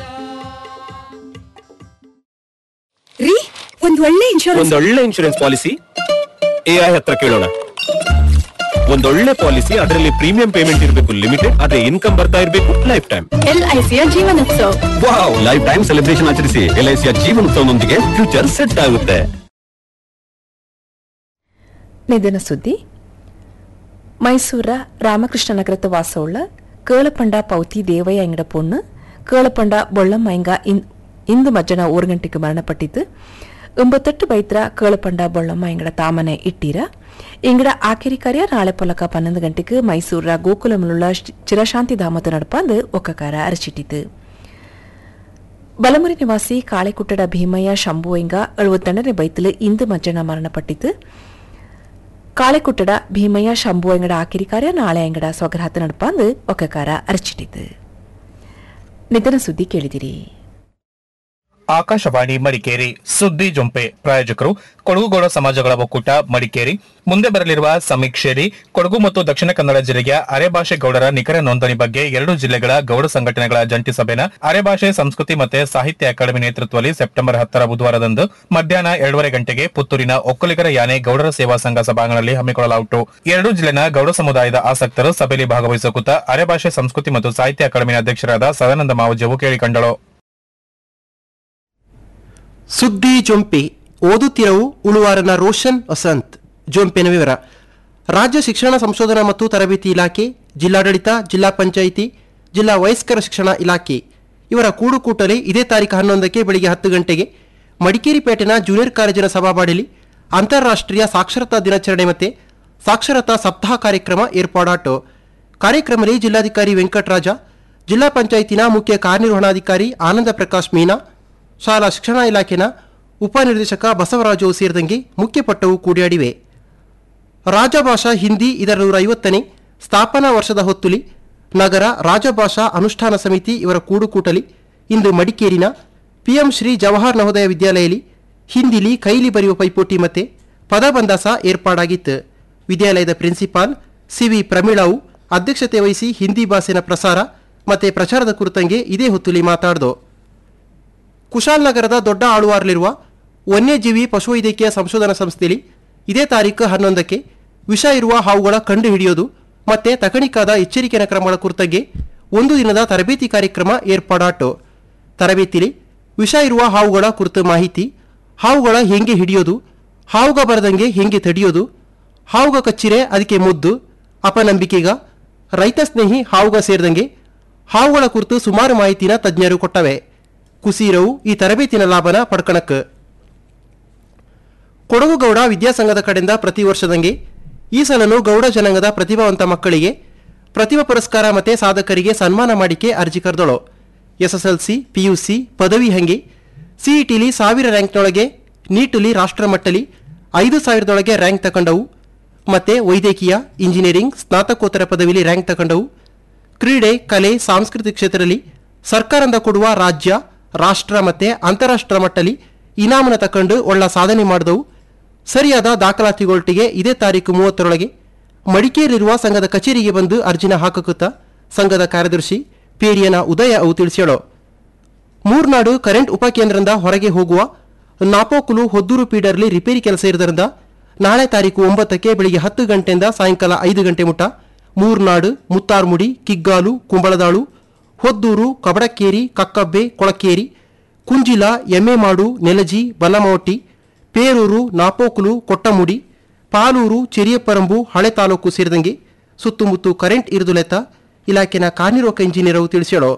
ರೀ ಒಂದ್ ಒಳ್ಳೆ ಇನ್ಶೂರೆನ್ಸ್ ಒಂದೊಳ್ಳೆ ಇನ್ಶೂರೆನ್ಸ್ ಪಾಲಿಸಿ ಎಐ ಹತ್ರ ಕೇಳೋಣ ಒಂದೊಳ್ಳೆ ಪಾಲಿಸಿ ಅದರಲ್ಲಿ ಪ್ರೀಮಿಯಂ ಪೇಮೆಂಟ್ ಇರಬೇಕು ಲಿಮಿಟೆಡ್ ಅದೇ ಇನ್ಕಮ್ ಬರ್ತಾ ಇರಬೇಕು ಲೈಫ್ ಟೈಮ್ ಎಲ್ ಐ ಸಿಯ ಜೀವನೋತ್ಸವ ವಾವ್ ಲೈಫ್ ಟೈಮ್ ಸೆಲೆಬ್ರೇಷನ್ ಆಚರಿಸಿ ಎಲ್ಐಸಿಯ ಜೀವನೋತ್ಸವದೊಂದಿಗೆ ಫ್ಯೂಚರ್ ಸೆಟ್ ಆಗುತ್ತೆ ನಿಧನ ಸುದ್ದಿ ಮೈಸೂರ ರಾಮಕೃಷ್ಣ ನಗರದ ವಾಸವುಳ್ಳ ಕೇಳಪಂಡ ಪೌತಿ ದೇವಯ್ಯ ಎಂಗಡ ಪೊಣ್ಣು ಕೇಳಪಂಡ ಬೊಳ್ಳಮ್ಮ ಎಂಗ ಇನ್- ಇಂದು ಮಜ್ಜನ ಓರ್ ಗಂಟೆಗೆ ಮರಣಪಟ್ಟಿದ್ದು ಒಂಬತ್ತೆಟ್ಟು ಬೈತ್ರ ಕೇಳಪಂಡ ಬೊಳ್ಳಮ್ಮ ಎಂಗಡ ತಾಮನೆ ಇಟ್ಟೀರ ಇಂಗಡ ಆಖರಿ ಕಾರ್ಯ ನಾಳೆ ಪೊಲಕ ಪನ್ನೊಂದು ಗಂಟೆಗೆ ಮೈಸೂರ ಗೋಕುಲಮುಳ್ಳ ಚಿರಶಾಂತಿ ಧಾಮದ ನಡಪಂದು ಒಕ್ಕಕಾರ ಅರಚಿಟ್ಟಿತು ಬಲಮುರಿ ನಿವಾಸಿ ಕಾಳೆಕುಟ್ಟಡ ಭೀಮಯ್ಯ ಶಂಭುವೆಂಗ ಎಳುವತ್ತೆಂಟನೇ ಬೈತಲು ಇಂದು ಮಜ್ಜನ ಮರಣಪಟ್ಟಿತು ಕಾಳೆಕುಟ್ಟಡ ಭೀಮಯ್ಯ ಶಂಭು ಎಂಗಡ ಆಕಿರಿ ಕಾರ್ಯ ನಾಳೆ ಎಂಗಡ ಸ್ವಗ್ರಹತ ನಡಪಂದು ಒಕ್ಕಕಾರ ಅರಚಿಟ್ಟಿತು ನಿಧನ ಸುದ್ದಿ ಕೇಳಿದಿರಿ ಆಕಾಶವಾಣಿ ಮಡಿಕೇರಿ ಸುದ್ದಿ ಜೊಂಪೆ ಪ್ರಾಯೋಜಕರು ಕೊಡಗುಗೌಡ ಸಮಾಜಗಳ ಒಕ್ಕೂಟ ಮಡಿಕೇರಿ ಮುಂದೆ ಬರಲಿರುವ ಸಮೀಕ್ಷೆಯಲ್ಲಿ ಕೊಡಗು ಮತ್ತು ದಕ್ಷಿಣ ಕನ್ನಡ ಜಿಲ್ಲೆಯ ಅರೆಭಾಷೆ ಗೌಡರ ನಿಖರ ನೋಂದಣಿ ಬಗ್ಗೆ ಎರಡು ಜಿಲ್ಲೆಗಳ ಗೌಡ ಸಂಘಟನೆಗಳ ಜಂಟಿ ಸಭೆನ ಅರೆಭಾಷೆ ಸಂಸ್ಕೃತಿ ಮತ್ತೆ ಸಾಹಿತ್ಯ ಅಕಾಡೆಮಿ ನೇತೃತ್ವದಲ್ಲಿ ಸೆಪ್ಟೆಂಬರ್ ಹತ್ತರ ಬುಧವಾರದಂದು ಮಧ್ಯಾಹ್ನ ಎರಡೂವರೆ ಗಂಟೆಗೆ ಪುತ್ತೂರಿನ ಒಕ್ಕಲಿಗರ ಯಾನೆ ಗೌಡರ ಸೇವಾ ಸಂಘ ಸಭಾಂಗಣದಲ್ಲಿ ಹಮ್ಮಿಕೊಳ್ಳಲಾಯಿತು ಎರಡು ಜಿಲ್ಲೆನ ಗೌಡ ಸಮುದಾಯದ ಆಸಕ್ತರು ಸಭೆಯಲ್ಲಿ ಭಾಗವಹಿಸುತ್ತ ಅರೆಭಾಷೆ ಸಂಸ್ಕೃತಿ ಮತ್ತು ಸಾಹಿತ್ಯ ಅಕಾಡೆಮಿ ಅಧ್ಯಕ್ಷರಾದ ಸದಾನಂದ ಮಾವುಜವು ಕೇಳಿಕೊಂಡಳು ಸುದ್ದಿ ಜೊಂಪಿ ಓದುತ್ತಿರವು ಉಳುವಾರನ ರೋಷನ್ ವಸಂತ್ ಜೋಂಪೆನ ವಿವರ ರಾಜ್ಯ ಶಿಕ್ಷಣ ಸಂಶೋಧನಾ ಮತ್ತು ತರಬೇತಿ ಇಲಾಖೆ ಜಿಲ್ಲಾಡಳಿತ ಜಿಲ್ಲಾ ಪಂಚಾಯಿತಿ ಜಿಲ್ಲಾ ವಯಸ್ಕರ ಶಿಕ್ಷಣ ಇಲಾಖೆ ಇವರ ಕೂಡುಕೂಟಲೆ ಇದೇ ತಾರೀಕು ಹನ್ನೊಂದಕ್ಕೆ ಬೆಳಿಗ್ಗೆ ಹತ್ತು ಗಂಟೆಗೆ ಮಡಿಕೇರಿ ಪೇಟೆನ ಜೂನಿಯರ್ ಕಾಲೇಜಿನ ಸಭಾಬಾಡಿಲಿ ಅಂತಾರಾಷ್ಟ್ರೀಯ ಸಾಕ್ಷರತಾ ದಿನಾಚರಣೆ ಮತ್ತು ಸಾಕ್ಷರತಾ ಸಪ್ತಾಹ ಕಾರ್ಯಕ್ರಮ ಏರ್ಪಾಡಾಟು ಕಾರ್ಯಕ್ರಮದಲ್ಲಿ ಜಿಲ್ಲಾಧಿಕಾರಿ ವೆಂಕಟರಾಜ ಜಿಲ್ಲಾ ಪಂಚಾಯತಿನ ಮುಖ್ಯ ಕಾರ್ಯನಿರ್ವಹಣಾಧಿಕಾರಿ ಆನಂದ ಪ್ರಕಾಶ್ ಮೀನಾ ಶಾಲಾ ಶಿಕ್ಷಣ ಇಲಾಖೆನ ಉಪನಿರ್ದೇಶಕ ಬಸವರಾಜು ಸೇರಿದಂಗೆ ಮುಖ್ಯ ಪಟ್ಟವು ಕೂಡಿಯಾಡಿವೆ ರಾಜಭಾಷಾ ಹಿಂದಿ ಇದರ ನೂರ ಐವತ್ತನೇ ಸ್ಥಾಪನಾ ವರ್ಷದ ಹೊತ್ತುಲಿ ನಗರ ರಾಜಭಾಷಾ ಅನುಷ್ಠಾನ ಸಮಿತಿ ಇವರ ಕೂಡುಕೂಟಲಿ ಇಂದು ಮಡಿಕೇರಿನ ಪಿಎಂ ಶ್ರೀ ಜವಾಹರ್ ನವೋದಯ ವಿದ್ಯಾಲಯಲಿ ಹಿಂದಿಲಿ ಕೈಲಿ ಬರೆಯುವ ಪೈಪೋಟಿ ಮತ್ತೆ ಪದಬಂದಾಸ ಏರ್ಪಾಡಾಗಿತ್ತು ವಿದ್ಯಾಲಯದ ಪ್ರಿನ್ಸಿಪಾಲ್ ಸಿವಿ ಪ್ರಮೀಳಾವು ಅಧ್ಯಕ್ಷತೆ ವಹಿಸಿ ಹಿಂದಿ ಭಾಷೆನ ಪ್ರಸಾರ ಮತ್ತೆ ಪ್ರಚಾರದ ಕುರಿತಂಗೆ ಇದೇ ಹೊತ್ತುಲಿ ಮಾತಾಡ್ದು ಕುಶಾಲನಗರದ ದೊಡ್ಡ ಆಳುವಾರ್ಲಿರುವ ವನ್ಯಜೀವಿ ಪಶುವೈದ್ಯಕೀಯ ಸಂಶೋಧನಾ ಸಂಸ್ಥೆಯಲ್ಲಿ ಇದೇ ತಾರೀಕು ಹನ್ನೊಂದಕ್ಕೆ ವಿಷ ಇರುವ ಹಾವುಗಳ ಕಂಡು ಹಿಡಿಯೋದು ಮತ್ತೆ ತಕಣಿಕಾದ ಎಚ್ಚರಿಕೆಯ ಕ್ರಮಗಳ ಕುರಿತಂಗೆ ಒಂದು ದಿನದ ತರಬೇತಿ ಕಾರ್ಯಕ್ರಮ ಏರ್ಪಾಡಾಟು ತರಬೇತಿಲಿ ವಿಷ ಇರುವ ಹಾವುಗಳ ಕುರಿತು ಮಾಹಿತಿ ಹಾವುಗಳ ಹೆಂಗೆ ಹಿಡಿಯೋದು ಹಾವುಗ ಬರದಂಗೆ ಹೆಂಗೆ ತಡೆಯೋದು ಹಾವುಗ ಕಚ್ಚಿರೆ ಅದಕ್ಕೆ ಮುದ್ದು ಅಪನಂಬಿಕೆಗ ರೈತ ಸ್ನೇಹಿ ಹಾವುಗ ಸೇರಿದಂಗೆ ಹಾವುಗಳ ಕುರಿತು ಸುಮಾರು ಮಾಹಿತಿನ ತಜ್ಞರು ಕೊಟ್ಟವೆ ಕುಸೀರವು ಈ ತರಬೇತಿನ ಲಾಭನ ಪಡ್ಕಣಕ್ಕೆ ಕೊಡಗು ಗೌಡ ವಿದ್ಯಾಸಂಘದ ಕಡೆಯಿಂದ ಪ್ರತಿ ವರ್ಷದಂಗೆ ಈ ಸಲನು ಗೌಡ ಜನಾಂಗದ ಪ್ರತಿಭಾವಂತ ಮಕ್ಕಳಿಗೆ ಪ್ರತಿಭಾ ಪುರಸ್ಕಾರ ಮತ್ತೆ ಸಾಧಕರಿಗೆ ಸನ್ಮಾನ ಮಾಡಿಕೆ ಅರ್ಜಿ ಕರೆದಳು ಎಸ್ಎಸ್ಎಲ್ಸಿ ಪಿಯುಸಿ ಪದವಿ ಹಂಗೆ ಸಿಇಟಿಲಿ ಸಾವಿರ ರ್ಯಾಂಕ್ನೊಳಗೆ ನೀಟಲಿ ರಾಷ್ಟ್ರಮಟ್ಟಲಿ ಐದು ಸಾವಿರದೊಳಗೆ ರ್ಯಾಂಕ್ ತಗೊಂಡವು ಮತ್ತೆ ವೈದ್ಯಕೀಯ ಇಂಜಿನಿಯರಿಂಗ್ ಸ್ನಾತಕೋತ್ತರ ಪದವಿಲಿ ರ್ಯಾಂಕ್ ತಗೊಂಡವು ಕ್ರೀಡೆ ಕಲೆ ಸಾಂಸ್ಕೃತಿಕ ಕ್ಷೇತ್ರದಲ್ಲಿ ಸರ್ಕಾರದಿಂದ ಕೊಡುವ ರಾಜ್ಯ ರಾಷ್ಟ್ರ ಮತ್ತೆ ಅಂತಾರಾಷ್ಟ್ರ ಮಟ್ಟಲಿ ಇನಾಮನ ತಕೊಂಡು ಒಳ್ಳ ಸಾಧನೆ ಮಾಡಿದವು ಸರಿಯಾದ ದಾಖಲಾತಿಗೊಳ್ಟಿಗೆ ಇದೇ ತಾರೀಕು ಮೂವತ್ತರೊಳಗೆ ಮಡಿಕೇರಿರುವ ಸಂಘದ ಕಚೇರಿಗೆ ಬಂದು ಅರ್ಜಿನ ಹಾಕುತ್ತ ಸಂಘದ ಕಾರ್ಯದರ್ಶಿ ಪೇರಿಯನ ಉದಯ ಅವು ತಿಳಿಸ್ಯಾಳು ಮೂರ್ನಾಡು ಕರೆಂಟ್ ಉಪಕೇಂದ್ರದಿಂದ ಹೊರಗೆ ಹೋಗುವ ನಾಪೋಕುಲು ಹೊದ್ದೂರು ಪೀಡರ್ಲಿ ರಿಪೇರಿ ಕೆಲಸ ಇರೋದ್ರಿಂದ ನಾಳೆ ತಾರೀಕು ಒಂಬತ್ತಕ್ಕೆ ಬೆಳಿಗ್ಗೆ ಹತ್ತು ಗಂಟೆಯಿಂದ ಸಾಯಂಕಾಲ ಐದು ಗಂಟೆ ಮುಟ ಮೂರ್ನಾಡು ಮುತ್ತಾರ್ಮುಡಿ ಕಿಗ್ಗಾಲು ಕುಂಬಳದಾಳು ಹೊದ್ದೂರು ಕಬಡಕ್ಕೇರಿ ಕಕ್ಕಬ್ಬೆ ಕೊಳಕ್ಕೇರಿ ಕುಂಜಿಲ ಎಮ್ಮೆಮಾಡು ನೆಲಜಿ ಬಲಮೋಟಿ ಪೇರೂರು ನಾಪೋಕುಲು ಕೊಟ್ಟಮುಡಿ ಪಾಲೂರು ಚೆರಿಯಪರಂಬು ಹಳೆ ತಾಲೂಕು ಸೇರಿದಂಗೆ ಸುತ್ತಮುತ್ತ ಕರೆಂಟ್ ಇರುದುಲೆತ್ತ ಇಲಾಖೆನ ಕಾರ್ಯನಿರ್ವಾಹಕ ಇಂಜಿನಿಯರ್ ಅವು ತಿಳಿಸ್ಯಾಳು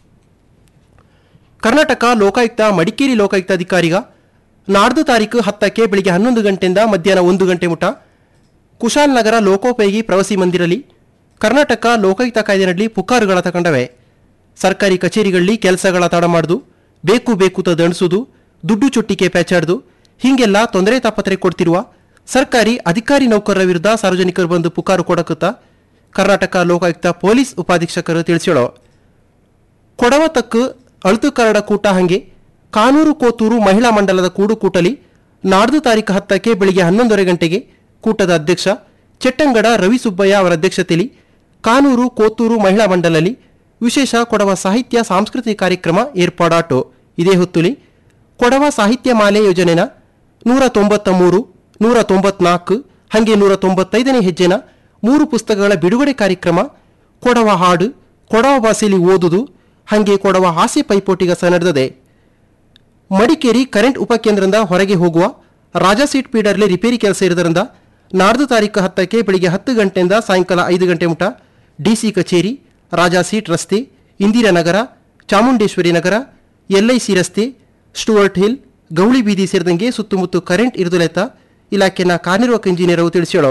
ಕರ್ನಾಟಕ ಲೋಕಾಯುಕ್ತ ಮಡಿಕೇರಿ ಲೋಕಾಯುಕ್ತ ಅಧಿಕಾರಿಗ ನಾಡ್ದು ತಾರೀಕು ಹತ್ತಕ್ಕೆ ಬೆಳಿಗ್ಗೆ ಹನ್ನೊಂದು ಗಂಟೆಯಿಂದ ಮಧ್ಯಾಹ್ನ ಒಂದು ಗಂಟೆ ಮುಟ ಕುಶಾಲನಗರ ಲೋಕೋಪಯೋಗಿ ಪ್ರವಾಸಿ ಮಂದಿರಲಿ ಕರ್ನಾಟಕ ಲೋಕಾಯುಕ್ತ ಕಾಯ್ದೆನಲ್ಲಿ ಪುಕಾರುಗಳ ತಗೊಂಡವೆ ಸರ್ಕಾರಿ ಕಚೇರಿಗಳಲ್ಲಿ ಕೆಲಸಗಳ ತಡ ಮಾಡುದು ಬೇಕು ಬೇಕು ತ ದಣಿಸುವುದು ದುಡ್ಡು ಚುಟ್ಟಿಗೆ ಪ್ಯಾಚಾಡ್ದು ಹೀಗೆಲ್ಲ ತೊಂದರೆ ತಾಪತ್ರೆ ಕೊಡ್ತಿರುವ ಸರ್ಕಾರಿ ಅಧಿಕಾರಿ ನೌಕರರ ವಿರುದ್ಧ ಸಾರ್ವಜನಿಕರು ಬಂದು ಪುಕಾರು ಕೊಡಕುತ್ತ ಕರ್ನಾಟಕ ಲೋಕಾಯುಕ್ತ ಪೊಲೀಸ್ ಉಪಾಧೀಕ್ಷಕರು ತಿಳಿಸ್ಯಾಳು ಕೊಡವ ತಕ್ಕು ಅಳುತು ಕರಡ ಕೂಟ ಹಂಗೆ ಕಾನೂರು ಕೋತೂರು ಮಹಿಳಾ ಮಂಡಲದ ಕೂಡುಕೂಟಲಿ ನಾಡ್ದು ತಾರೀಕು ಹತ್ತಕ್ಕೆ ಬೆಳಿಗ್ಗೆ ಹನ್ನೊಂದರ ಗಂಟೆಗೆ ಕೂಟದ ಅಧ್ಯಕ್ಷ ಚೆಟ್ಟಂಗಡ ರವಿ ಸುಬ್ಬಯ್ಯ ಅವರ ಅಧ್ಯಕ್ಷತೆಯಲ್ಲಿ ಕಾನೂರು ಕೋತೂರು ಮಹಿಳಾ ಮಂಡಲಲ್ಲಿ ವಿಶೇಷ ಕೊಡವ ಸಾಹಿತ್ಯ ಸಾಂಸ್ಕೃತಿಕ ಕಾರ್ಯಕ್ರಮ ಏರ್ಪಾಡಾಟು ಇದೇ ಹೊತ್ತುಲಿ ಕೊಡವ ಸಾಹಿತ್ಯ ಮಾಲೆ ಯೋಜನೆನ ನೂರ ತೊಂಬತ್ತ ಮೂರು ನೂರ ತೊಂಬತ್ನಾಲ್ಕು ಹಾಗೆ ನೂರ ತೊಂಬತ್ತೈದನೇ ಹೆಜ್ಜೆನ ಮೂರು ಪುಸ್ತಕಗಳ ಬಿಡುಗಡೆ ಕಾರ್ಯಕ್ರಮ ಕೊಡವ ಹಾಡು ಕೊಡವ ಭಾಷೆಯಲ್ಲಿ ಓದುದು ಹಾಗೆ ಕೊಡವ ಹಾಸ್ಯ ಪೈಪೋಟಿಗ ಸಹ ನಡೆದಿದೆ ಮಡಿಕೇರಿ ಕರೆಂಟ್ ಉಪಕೇಂದ್ರದಿಂದ ಹೊರಗೆ ಹೋಗುವ ರಾಜಾ ಸೀಟ್ ಪೀಡರ್ಲಿ ರಿಪೇರಿ ಕೆಲಸ ಇರೋದ್ರಿಂದ ನಾಡ್ದು ತಾರೀಕು ಹತ್ತಕ್ಕೆ ಬೆಳಿಗ್ಗೆ ಹತ್ತು ಗಂಟೆಯಿಂದ ಸಾಯಂಕಾಲ ಐದು ಗಂಟೆ ಮುಟ ಡಿಸಿ ಕಚೇರಿ ರಾಜಾ ಸೀಟ್ ರಸ್ತೆ ಇಂದಿರಾನಗರ ಚಾಮುಂಡೇಶ್ವರಿ ನಗರ ಎಲ್ಐಸಿ ರಸ್ತೆ ಸ್ಟುವರ್ಟ್ ಹಿಲ್ ಗೌಳಿ ಬೀದಿ ಸೇರಿದಂಗೆ ಸುತ್ತಮುತ್ತ ಕರೆಂಟ್ ಇರುದುಲೆತ್ತ ಇಲಾಖೆನ ಕಾರ್ಯನಿರ್ವಾಹಕ ಇಂಜಿನಿಯರ್ ಅವು ತಿಳಿಸ್ಯಾಳು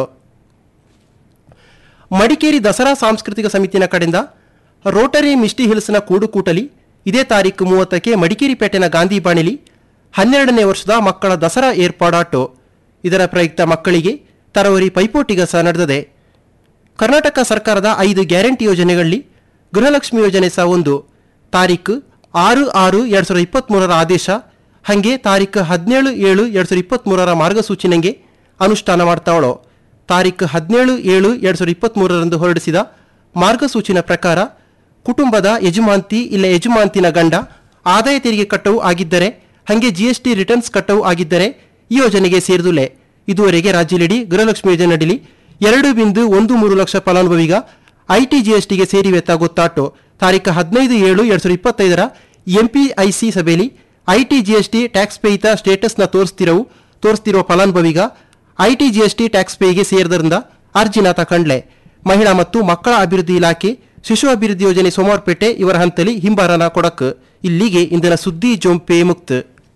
ಮಡಿಕೇರಿ ದಸರಾ ಸಾಂಸ್ಕೃತಿಕ ಸಮಿತಿನ ಕಡೆಯಿಂದ ರೋಟರಿ ಮಿಸ್ಟಿ ಹಿಲ್ಸ್ನ ಕೂಡುಕೂಟಲಿ ಇದೇ ತಾರೀಕು ಮೂವತ್ತಕ್ಕೆ ಮಡಿಕೇರಿ ಪೇಟೆನ ಗಾಂಧಿ ಬಾಣಿಲಿ ಹನ್ನೆರಡನೇ ವರ್ಷದ ಮಕ್ಕಳ ದಸರಾ ಏರ್ಪಾಡಾಟು ಇದರ ಪ್ರಯುಕ್ತ ಮಕ್ಕಳಿಗೆ ತರವರಿ ಪೈಪೋಟಿಗ ಸಹ ನಡೆದಿದೆ ಕರ್ನಾಟಕ ಸರ್ಕಾರದ ಐದು ಗ್ಯಾರಂಟಿ ಯೋಜನೆಗಳಲ್ಲಿ ಗೃಹಲಕ್ಷ್ಮಿ ಯೋಜನೆ ಸಹ ಒಂದು ತಾರೀಕು ಆರು ಆರು ಎರಡು ಸಾವಿರದ ಇಪ್ಪತ್ತ್ಮೂರರ ಆದೇಶ ಹಾಗೆ ತಾರೀಕು ಹದಿನೇಳು ಏಳು ಎರಡು ಸಾವಿರದ ಇಪ್ಪತ್ತ್ಮೂರರ ಮಾರ್ಗಸೂಚಿನಂಗೆ ಅನುಷ್ಠಾನ ಮಾಡ್ತಾವಳೋ ತಾರೀಕು ಹದಿನೇಳು ಏಳು ಎರಡು ಸಾವಿರದ ಇಪ್ಪತ್ತ್ಮೂರರಂದು ಹೊರಡಿಸಿದ ಮಾರ್ಗಸೂಚಿನ ಪ್ರಕಾರ ಕುಟುಂಬದ ಯಜಮಾಂತಿ ಇಲ್ಲ ಯಜಮಾಂತಿನ ಗಂಡ ಆದಾಯ ತೆರಿಗೆ ಕಟ್ಟವು ಆಗಿದ್ದರೆ ಹಾಗೆ ಜಿಎಸ್ಟಿ ರಿಟರ್ನ್ಸ್ ಕಟ್ಟವು ಆಗಿದ್ದರೆ ಈ ಯೋಜನೆಗೆ ಸೇರಿದುಲೆ ಇದುವರೆಗೆ ರಾಜ್ಯದೆಡೆ ಗೃಹಲಕ್ಷ್ಮಿ ಯೋಜನೆಯಡಿ ಎರಡು ಬಿಂದು ಒಂದು ಮೂರು ಲಕ್ಷ ಫಲಾನುಭವಿಗ ಐಟಿ ಜಿಎಸ್ಟಿಗೆ ಸೇರಿವೆತ್ತ ಗೊತ್ತಾಟು ತಾರೀಕು ಹದಿನೈದು ಏಳು ಎರಡು ಸಾವಿರದ ಇಪ್ಪತ್ತೈದರ ಎಂಪಿಐಸಿ ಸಭೆಯಲ್ಲಿ ಐಟಿ ಜಿಎಸ್ಟಿ ಟ್ಯಾಕ್ಸ್ ಪೇಯಿತ ಸ್ಟೇಟಸ್ನ ತೋರಿಸ್ತಿರವು ತೋರಿಸ್ತಿರೋ ಫಲಾನುಭವಿಗ ಐಟಿ ಜಿಎಸ್ಟಿ ಟ್ಯಾಕ್ಸ್ ಪೇಗೆ ಸೇರಿದ್ರಿಂದ ಅರ್ಜಿನ ತಕಂಡ್ಲೆ ಮಹಿಳಾ ಮತ್ತು ಮಕ್ಕಳ ಅಭಿವೃದ್ಧಿ ಇಲಾಖೆ ಶಿಶು ಅಭಿವೃದ್ಧಿ ಯೋಜನೆ ಸೋಮವಾರಪೇಟೆ ಇವರ ಹಂತಲಿ ಹಿಂಬಾರನ ಕೊಡಕ್ ಇಲ್ಲಿಗೆ ಇಂದಿನ ಸುದ್ದಿ ಜೊಂಪೆ ಮುಕ್ತ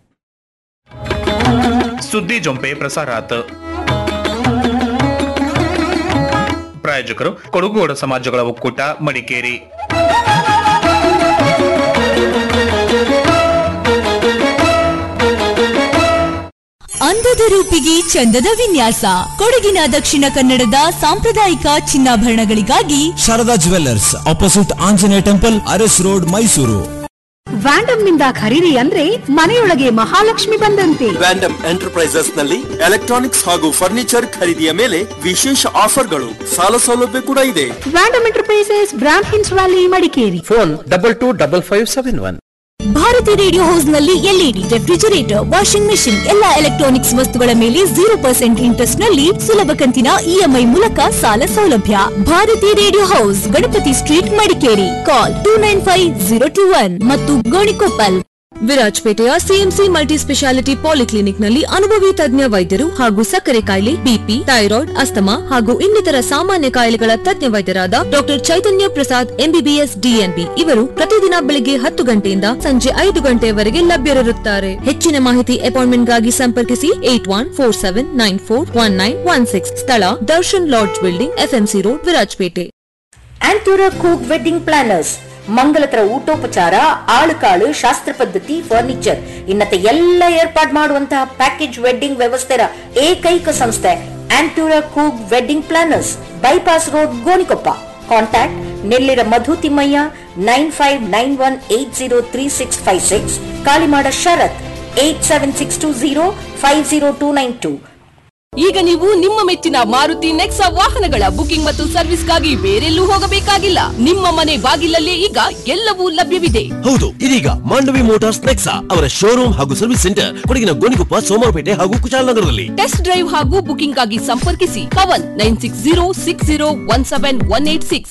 ಸುದ್ದಿ ಜೊಂಪೆ ಪ್ರಸಾರ ಆತು ಪ್ರಾಯೋಜಕರು ಕೊಡಗುಗೌಡ ಸಮಾಜಗಳ ಒಕ್ಕೂಟ ಮಡಿಕೇರಿ ಅಂದದ ರೂಪಿಗೆ ಚಂದದ ವಿನ್ಯಾಸ ಕೊಡಗಿನ ದಕ್ಷಿಣ ಕನ್ನಡದ ಸಾಂಪ್ರದಾಯಿಕ ಚಿನ್ನಾಭರಣಗಳಿಗಾಗಿ Sharada jewellers opposite Anjaneya temple Aras road Mysuru Vandam ನಿಂದ ಖರೀದಿ ಅಂದ್ರೆ ಮನೆಯೊಳಗೆ ಮಹಾಲಕ್ಷ್ಮಿ ಬಂದಂತೆ ವ್ಯಾಂಡಮ್ ಎಂಟರ್ಪ್ರೈಸಸ್ ನಲ್ಲಿ ಎಲೆಕ್ಟ್ರಾನಿಕ್ಸ್ ಹಾಗೂ ಫರ್ನಿಚರ್ ಖರೀದಿಯ ಮೇಲೆ ವಿಶೇಷ ಆಫರ್ಗಳು ಸಾಲ ಸೌಲಭ್ಯ ಕೂಡ ಇದೆ ವ್ಯಾಂಡಮ್ ಎಂಟರ್ಪ್ರೈಸಸ್ ಬ್ರಾಂಡ್ ಹಿನ್ಸ್ valley Madikeri phone double two double five seven one Bharati radio house ನಲ್ಲಿ ಎಲ್ಇಡಿ ರೆಫ್ರಿಜರೇಟರ್ ವಾಷಿಂಗ್ ಮೆಷಿನ್ ಎಲ್ಲಾ ಎಲೆಕ್ಟ್ರಾನಿಕ್ಸ್ ವಸ್ತುಗಳ ಮೇಲೆ ಜೀರೋ ಪರ್ಸೆಂಟ್ ಇಂಟ್ರೆಸ್ಟ್ ನಲ್ಲಿ ಸುಲಭ ಕಂತಿನ ಇಎಂಐ ಮೂಲಕ ಸಾಲ ಸೌಲಭ್ಯ Bharati radio house Ganapati street Madikeri call two nine five zero two one ಮತ್ತು ಗೋಣಿಕೊಪ್ಪಲ್ ವಿರಾಜ್ಪೇಟೆಯ ಸಿಎಂಸಿ ಮಲ್ಟಿ ಸ್ಪೆಷಾಲಿಟಿ ಪಾಲಿಕ್ಲಿನಿಕ್ ನಲ್ಲಿ ಅನುಭವಿ ತಜ್ಞ ವೈದ್ಯರು ಹಾಗೂ ಸಕ್ಕರೆ ಕಾಯಿಲೆ ಬಿಪಿ ಥೈರಾಯ್ಡ್ ಅಸ್ತಮಾ ಹಾಗೂ ಇನ್ನಿತರ ಸಾಮಾನ್ಯ ಕಾಯಿಲೆಗಳ ತಜ್ಞ ವೈದ್ಯರಾದ doctor Chaitanya Prasad MBBS DNB ಇವರು ಪ್ರತಿದಿನ ಬೆಳಿಗ್ಗೆ ಹತ್ತು ಗಂಟೆಯಿಂದ ಸಂಜೆ ಐದು ಗಂಟೆಯವರೆಗೆ ಲಭ್ಯರಿರುತ್ತಾರೆ ಹೆಚ್ಚಿನ ಮಾಹಿತಿ ಅಪಾಯಿಂಟ್ಮೆಂಟ್ಗಾಗಿ ಸಂಪರ್ಕಿಸಿ eight one four seven nine four one nine one six സ്ഥಳ Darshan lodge building FMC road Virajpet ಆಂಟೂರ ಕೂಕ್ ವೆಡ್ಡಿಂಗ್ ಪ್ಲಾನರ್ಸ್ ಮಂಗಲತರ ಊಟೋಪಚಾರ ಆಳುಕಾಳು ಶಾಸ್ತ್ರ ಪದ್ಧತಿ ಫರ್ನಿಚರ್ ಇನ್ನತೆ ಎಲ್ಲ ಏರ್ಪಾಡು ಮಾಡುವಂತಹ ಪ್ಯಾಕೇಜ್ ವೆಡ್ಡಿಂಗ್ ವ್ಯವಸ್ಥೆಯ ಏಕೈಕ ಸಂಸ್ಥೆ ಆಂಟೂರ ಕೂಗ್ wedding planners bypass road Gonikoppa contact Nellira Madhu Thimmaiah nine five nine one eight zero three six five six Kalimada Sharath eight seven six two zero five zero two nine two ಈಗ ನೀವು ನಿಮ್ಮ ಮೆಚ್ಚಿನ ಮಾರುತಿ ನೆಕ್ಸಾ ವಾಹನಗಳ ಬುಕಿಂಗ್ ಮತ್ತು ಸರ್ವಿಸ್ಗಾಗಿ ಬೇರೆಲ್ಲೂ ಹೋಗಬೇಕಾಗಿಲ್ಲ ನಿಮ್ಮ ಮನೆ ಬಾಗಿಲಲ್ಲೇ ಈಗ ಎಲ್ಲವೂ ಲಭ್ಯವಿದೆ ಹೌದು ಇದೀಗ ಮಾಂಡವಿ ಮೋಟಾರ್ಸ್ ನೆಕ್ಸಾ ಅವರ ಶೋರೂಮ್ ಹಾಗೂ ಸರ್ವಿಸ್ ಸೆಂಟರ್ ಕೊಡಗಿನ ಗೋಣಿಕೊಪ್ಪ ಸೋಮವಾರಪೇಟೆ ಹಾಗೂ ಕುಶಾಲನಗರದಲ್ಲಿ ಟೆಸ್ಟ್ ಡ್ರೈವ್ ಹಾಗೂ ಬುಕಿಂಗ್ ಗಾಗಿ ಸಂಪರ್ಕಿಸಿ Pavan nine six zero six zero one seven one eight six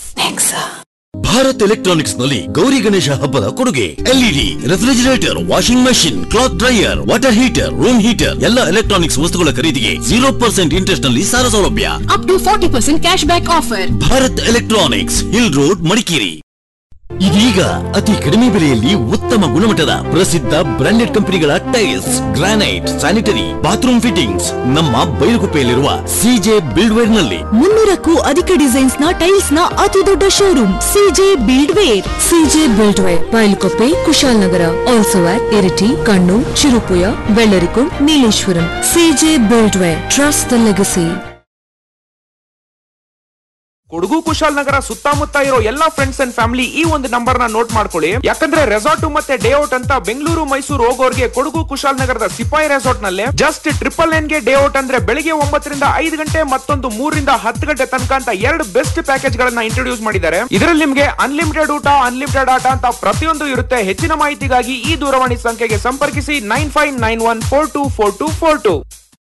Bharat electronics ನಲ್ಲಿ ಗೌರಿ ಗಣೇಶ ಹಬ್ಬದ ಕೊಡುಗೆ LED refrigerator washing machine cloth dryer water heater room heater ಎಲ್ಲ ಎಲೆಕ್ಟ್ರಾನಿಕ್ಸ್ ವಸ್ತುಗಳ ಖರೀದಿಗೆ ಜೀರೋ ಪರ್ಸೆಂಟ್ ಇಂಟ್ರೆಸ್ಟ್ ನಲ್ಲಿ ಸಾಲ ಸೌಲಭ್ಯ up to forty percent cash back offer Bharat electronics hill road Madikeri ಇದೀಗ ಅತಿ ಕಡಿಮೆ ಬೆಲೆಯಲ್ಲಿ ಉತ್ತಮ ಗುಣಮಟ್ಟದ ಪ್ರಸಿದ್ಧ ಬ್ರಾಂಡೆಡ್ ಕಂಪನಿಗಳ tiles granite sanitary bathroom fittings ನಮ್ಮ ಬೈಲುಗುಪ್ಪೆಯಲ್ಲಿರುವ ಸಿಜೆ ಬಿಲ್ಡ್ವೇರ್ ನಲ್ಲಿ ಮುನ್ನೂರಕ್ಕೂ ಅಧಿಕ ಡಿಸೈನ್ಸ್ ನ ಟೈಲ್ಸ್ ನ ಅತಿ ದೊಡ್ಡ showroom CJ build ware CJ build ware Bylakuppe Kushalnagar also at Iritty Kannur Cherupuzha Vellarikundu Nileshwaram CJ build ware trust the legacy Kodagu Kushalnagar ಸುತ್ತಮುತ್ತ ಇರೋ ಎಲ್ಲಾ ಫ್ರೆಂಡ್ಸ್ ಅಂಡ್ ಫ್ಯಾಮಿಲಿ ಈ ಒಂದು ನಂಬರ್ ನ ನೋಟ್ ಮಾಡ್ಕೊಳ್ಳಿ ಯಾಕಂದ್ರೆ ರೆಸಾರ್ಟ್ ಮತ್ತೆ ಡೇ ಔಟ್ ಅಂತ ಬೆಂಗಳೂರು ಮೈಸೂರು ಹೋಗೋರ್ಗೆ ಕೊಡಗು ಕುಶಾಲನಗರದ ಸಿಪಾಯಿ ರೆಸಾರ್ಟ್ ನಲ್ಲಿ ಜಸ್ಟ್ ಟ್ರಿಪಲ್ ನೈನ್ ಗೆ ಡೇ ಔಟ್ ಅಂದ್ರೆ ಬೆಳಿಗ್ಗೆ ಒಂಬತ್ತರಿಂದ ಐದು ಗಂಟೆ ಮತ್ತೊಂದು ಮೂರರಿಂದ ಹತ್ತು ಗಂಟೆ ತನಕ ಅಂತ ಎರಡು ಬೆಸ್ಟ್ ಪ್ಯಾಕೇಜ್ ಗಳನ್ನ ಇಂಟ್ರೊಡ್ಯೂಸ್ ಮಾಡಿದ್ದಾರೆ ಇದರಲ್ಲಿ ನಿಮ್ಗೆ ಅನ್ಲಿಮಿಟೆಡ್ ಊಟ ಅನ್ಲಿಮಿಟೆಡ್ ಆಟ ಅಂತ ಪ್ರತಿಯೊಂದು ಇರುತ್ತೆ ಹೆಚ್ಚಿನ ಮಾಹಿತಿಗಾಗಿ ಈ ದೂರವಾಣಿ ಸಂಖ್ಯೆಗೆ ಸಂಪರ್ಕಿಸಿ nine five nine one four two four two four two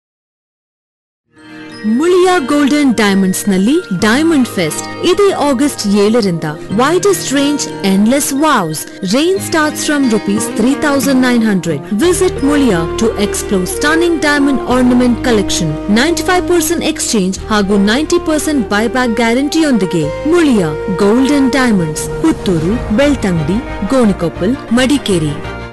Muliya golden diamonds ನಲ್ಲಿ ಡೈಮಂಡ್ ಫೆಸ್ಟ್ ಇದೇ ಆಗಸ್ಟ್ ಏಳರಿಂದ widest range endless wows range starts from rupees three thousand nine hundred visit Muliya to explore stunning diamond ornament collection ninety five percent exchange ಹಾಗೂ ನೈಂಟಿ ಪರ್ಸೆಂಟ್ ಬೈಬ್ಯಾಕ್ ಗ್ಯಾರಂಟಿಯೊಂದಿಗೆ ಮುಳಿಯಾ ಗೋಲ್ಡನ್ ಡೈಮಂಡ್ಸ್ ಪುತ್ತೂರು ಬೆಳ್ತಂಗಡಿ ಗೋಣಿಕೊಪ್ಪಲ್ ಮಡಿಕೇರಿ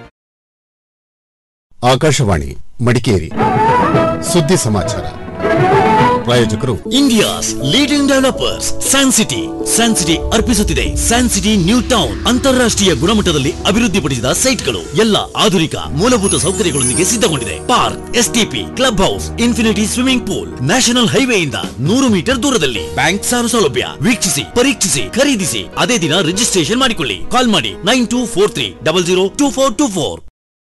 ಆಕಾಶವಾಣಿ ಮಡಿಕೇರಿ ಸುದ್ದಿ ಸಮಾಚಾರ ಪ್ರಾಯೋಜಕರು India's leading developers san city San city ಅರ್ಪಿಸುತ್ತಿದೆ ಸ್ಯಾನ್ ಸಿಟಿ ನ್ಯೂ ಟೌನ್ ಅಂತಾರಾಷ್ಟ್ರೀಯ ಗುಣಮಟ್ಟದಲ್ಲಿ ಅಭಿವೃದ್ಧಿಪಡಿಸಿದ ಸೈಟ್ಗಳು ಎಲ್ಲ ಆಧುನಿಕ ಮೂಲಭೂತ ಸೌಕರ್ಯಗಳೊಂದಿಗೆ ಸಿದ್ಧಗೊಂಡಿದೆ park STP club house infinity swimming pool national ಹೈವೇಯಿಂದ ನೂರು ಮೀಟರ್ ದೂರದಲ್ಲಿ ಬ್ಯಾಂಕ್ ಸಾಲ ಸೌಲಭ್ಯ ವೀಕ್ಷಿಸಿ ಪರೀಕ್ಷಿಸಿ ಖರೀದಿಸಿ ಅದೇ ದಿನ ರಿಜಿಸ್ಟ್ರೇಷನ್ ಮಾಡಿಕೊಳ್ಳಿ ಕಾಲ್ ಮಾಡಿ nine two four three double zero two four two four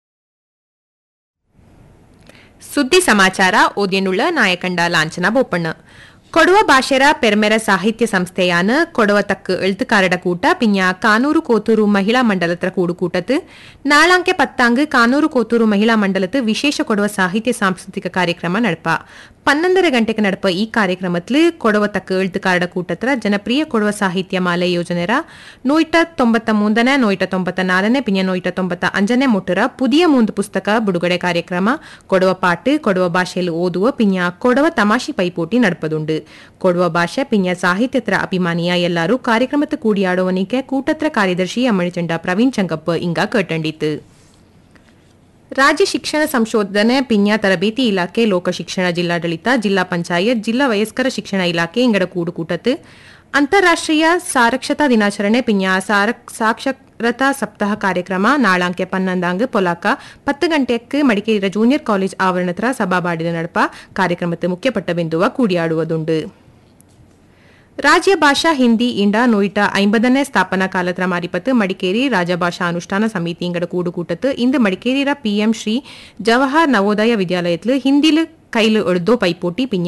ಸುದ್ದಿ ಸಮಾಚಾರ ಓದ್ಯನುಳ್ಳ ನಾಯಕಂಡ ಲಾಂಛನ ಬೋಪಣ್ಣ ಕೊಡುವ ಭಾಷೆರ ಪೆರ್ಮೆರ ಸಾಹಿತ್ಯ ಸಂಸ್ಥೆಯಾನ ಕೊಡುವ ತಕ್ಕ ಎഴുത്തുകാരുടെ കൂട്ട പിഞ്ഞ കാനൂರು കോത്തൂರು ಮಹಿಳಾ ಮಂಡಲತ್ರ ಕೂಡುಕೂಟത്ത് ನಾಳಾಂಕೆ ಪತ್ತಾಂಗ್ ಕಾನೂರು ಕೋತೂರು ಮಹಿಳಾ ಮಂಡಲത്ത് ವಿಶೇಷ ಕೊಡುವ ಸಾಹಿತ್ಯ ಸಾಂಸ್ಕೃತಿಕ ಕಾರ್ಯಕ್ರಮ ನಡಪ பன்னெண்டரை ಗಂಟೆಗೆ ನಡಪ ಈ ಕಾರ್ಯಕ್ರಮത്തിൽ ಕೊಡವ ತಕ್ಕ ಎಳ್ತುಕಾರಡ ಕೂಟತ್ರ ಜನಪ್ರಿಯ ಕೊಡವ ಸಾಹಿತ್ಯ ಮಾಲೆ ಯೋಜನೆರ ನೂಯ್ಟ ತೊಂಬತ್ತ ಮೂಂದನೇ ನೂಯ್ಟ ತೊಂಬತ್ತ ನಾಲ್ಕನೇ ಪಿನ್ಯ ನೂಯ್ಟ ತೊಂಬತ್ತ ಅಂಜನೇ ಮುಟ್ಟರ ಪುದಿಯ ಮೂಂದು ಪುಸ್ತಕ ಬಿಡುಗಡೆ ಕಾರ್ಯಕ್ರಮ ಕೊಡವ ಪಾಟು ಕೊಡವ ಭಾಷೆಯಲ್ಲಿ ಓದುವ ಪಿನ್ಯ ಕೊಡವ ತಮಾಷೆ ಪೈಪೋಟಿ ನಡಪದುಂಡು ಕೊಡವ ಭಾಷೆ ಪಿನ್ಯ ಸಾಹಿತ್ಯತ್ರ ಅಭಿಮಾನಿಯ ಎಲ್ಲರೂ ಕಾರ್ಯಕ್ರಮದ ಕೂಡಿಯಾಡುವನಿಗೆ ಕೂಟತ್ರ ಕಾರ್ಯದರ್ಶಿ ಅಮ್ಮಣಿಚಂಡ ಪ್ರವೀಣ್ ಚಂಗಪ್ಪ ಇಂಗ ಕೇಟಂಡಿತು ರಾಜ್ಯ ಶಿಕ್ಷಣ ಸಂಶೋಧನೆ ಪಿನ್ಯ ತರಬೇತಿ ಇಲಾಖೆ ಲೋಕ ಶಿಕ್ಷಣ ಜಿಲ್ಲಾಡಳಿತ ಜಿಲ್ಲಾ ಪಂಚಾಯತ್ ಜಿಲ್ಲಾ ವಯಸ್ಕರ ಶಿಕ್ಷಣ ಇಲಾಖೆ ಇಂಗಡ ಕೂಡುಕೂಟತ್ತು ಅಂತಾರಾಷ್ಟ್ರೀಯ ಸಾರಕ್ಷತಾ ದಿನಾಚರಣೆ ಪಿನ್ಯ ಸಾರಕ್ ಸಾಕ್ಷರತಾ ಸಪ್ತಾಹ ಕಾರ್ಯಕ್ರಮ ನಾಳಾಂಕೆ ಪನ್ನೊಂದಾಂಗ್ ಪೊಲಾಕ ಪತ್ತು ಗಂಟೆக்கு ಮಡಿಕೇರಿಯ ಜೂನಿಯರ್ ಕಾಲೇಜ್ ಆವರಣತ್ರ ಸಭಾಬಾಡಿದ ನಡಪ ಕಾರ್ಯಕ್ರಮದ ಮುಖ್ಯಪಟ್ಟ ಬಿಂದುವ ಕೂಡಿಯಾಡುವುದುಂಡು ರಾಜ್ಯ ಭಾಷಾ ಹಿಂದಿ ಇಂಡ ನೋಯಿಟ ಐಂಬದನೇ ಸ್ಥಾಪನಾ ಕಾಲತ್ರ ಮಾರಿಪತ್ತು ಮಡಿಕೇರಿ ರಾಜಭಾಷಾ ಅನುಷ್ಠಾನ ಸಮಿತಿ ಇಂಗಡ ಕೂಡುಕೂಟತ್ತು ಇಂದು ಮಡಿಕೇರಿಯ ಪಿಎಂ ಶ್ರೀ ಜವಾಹರ್ ನವೋದಯ ವಿದ್ಯಾಲಯத்தில் ஹிந்தில கையில் எழுதோ பைப்போட்டி பின்ன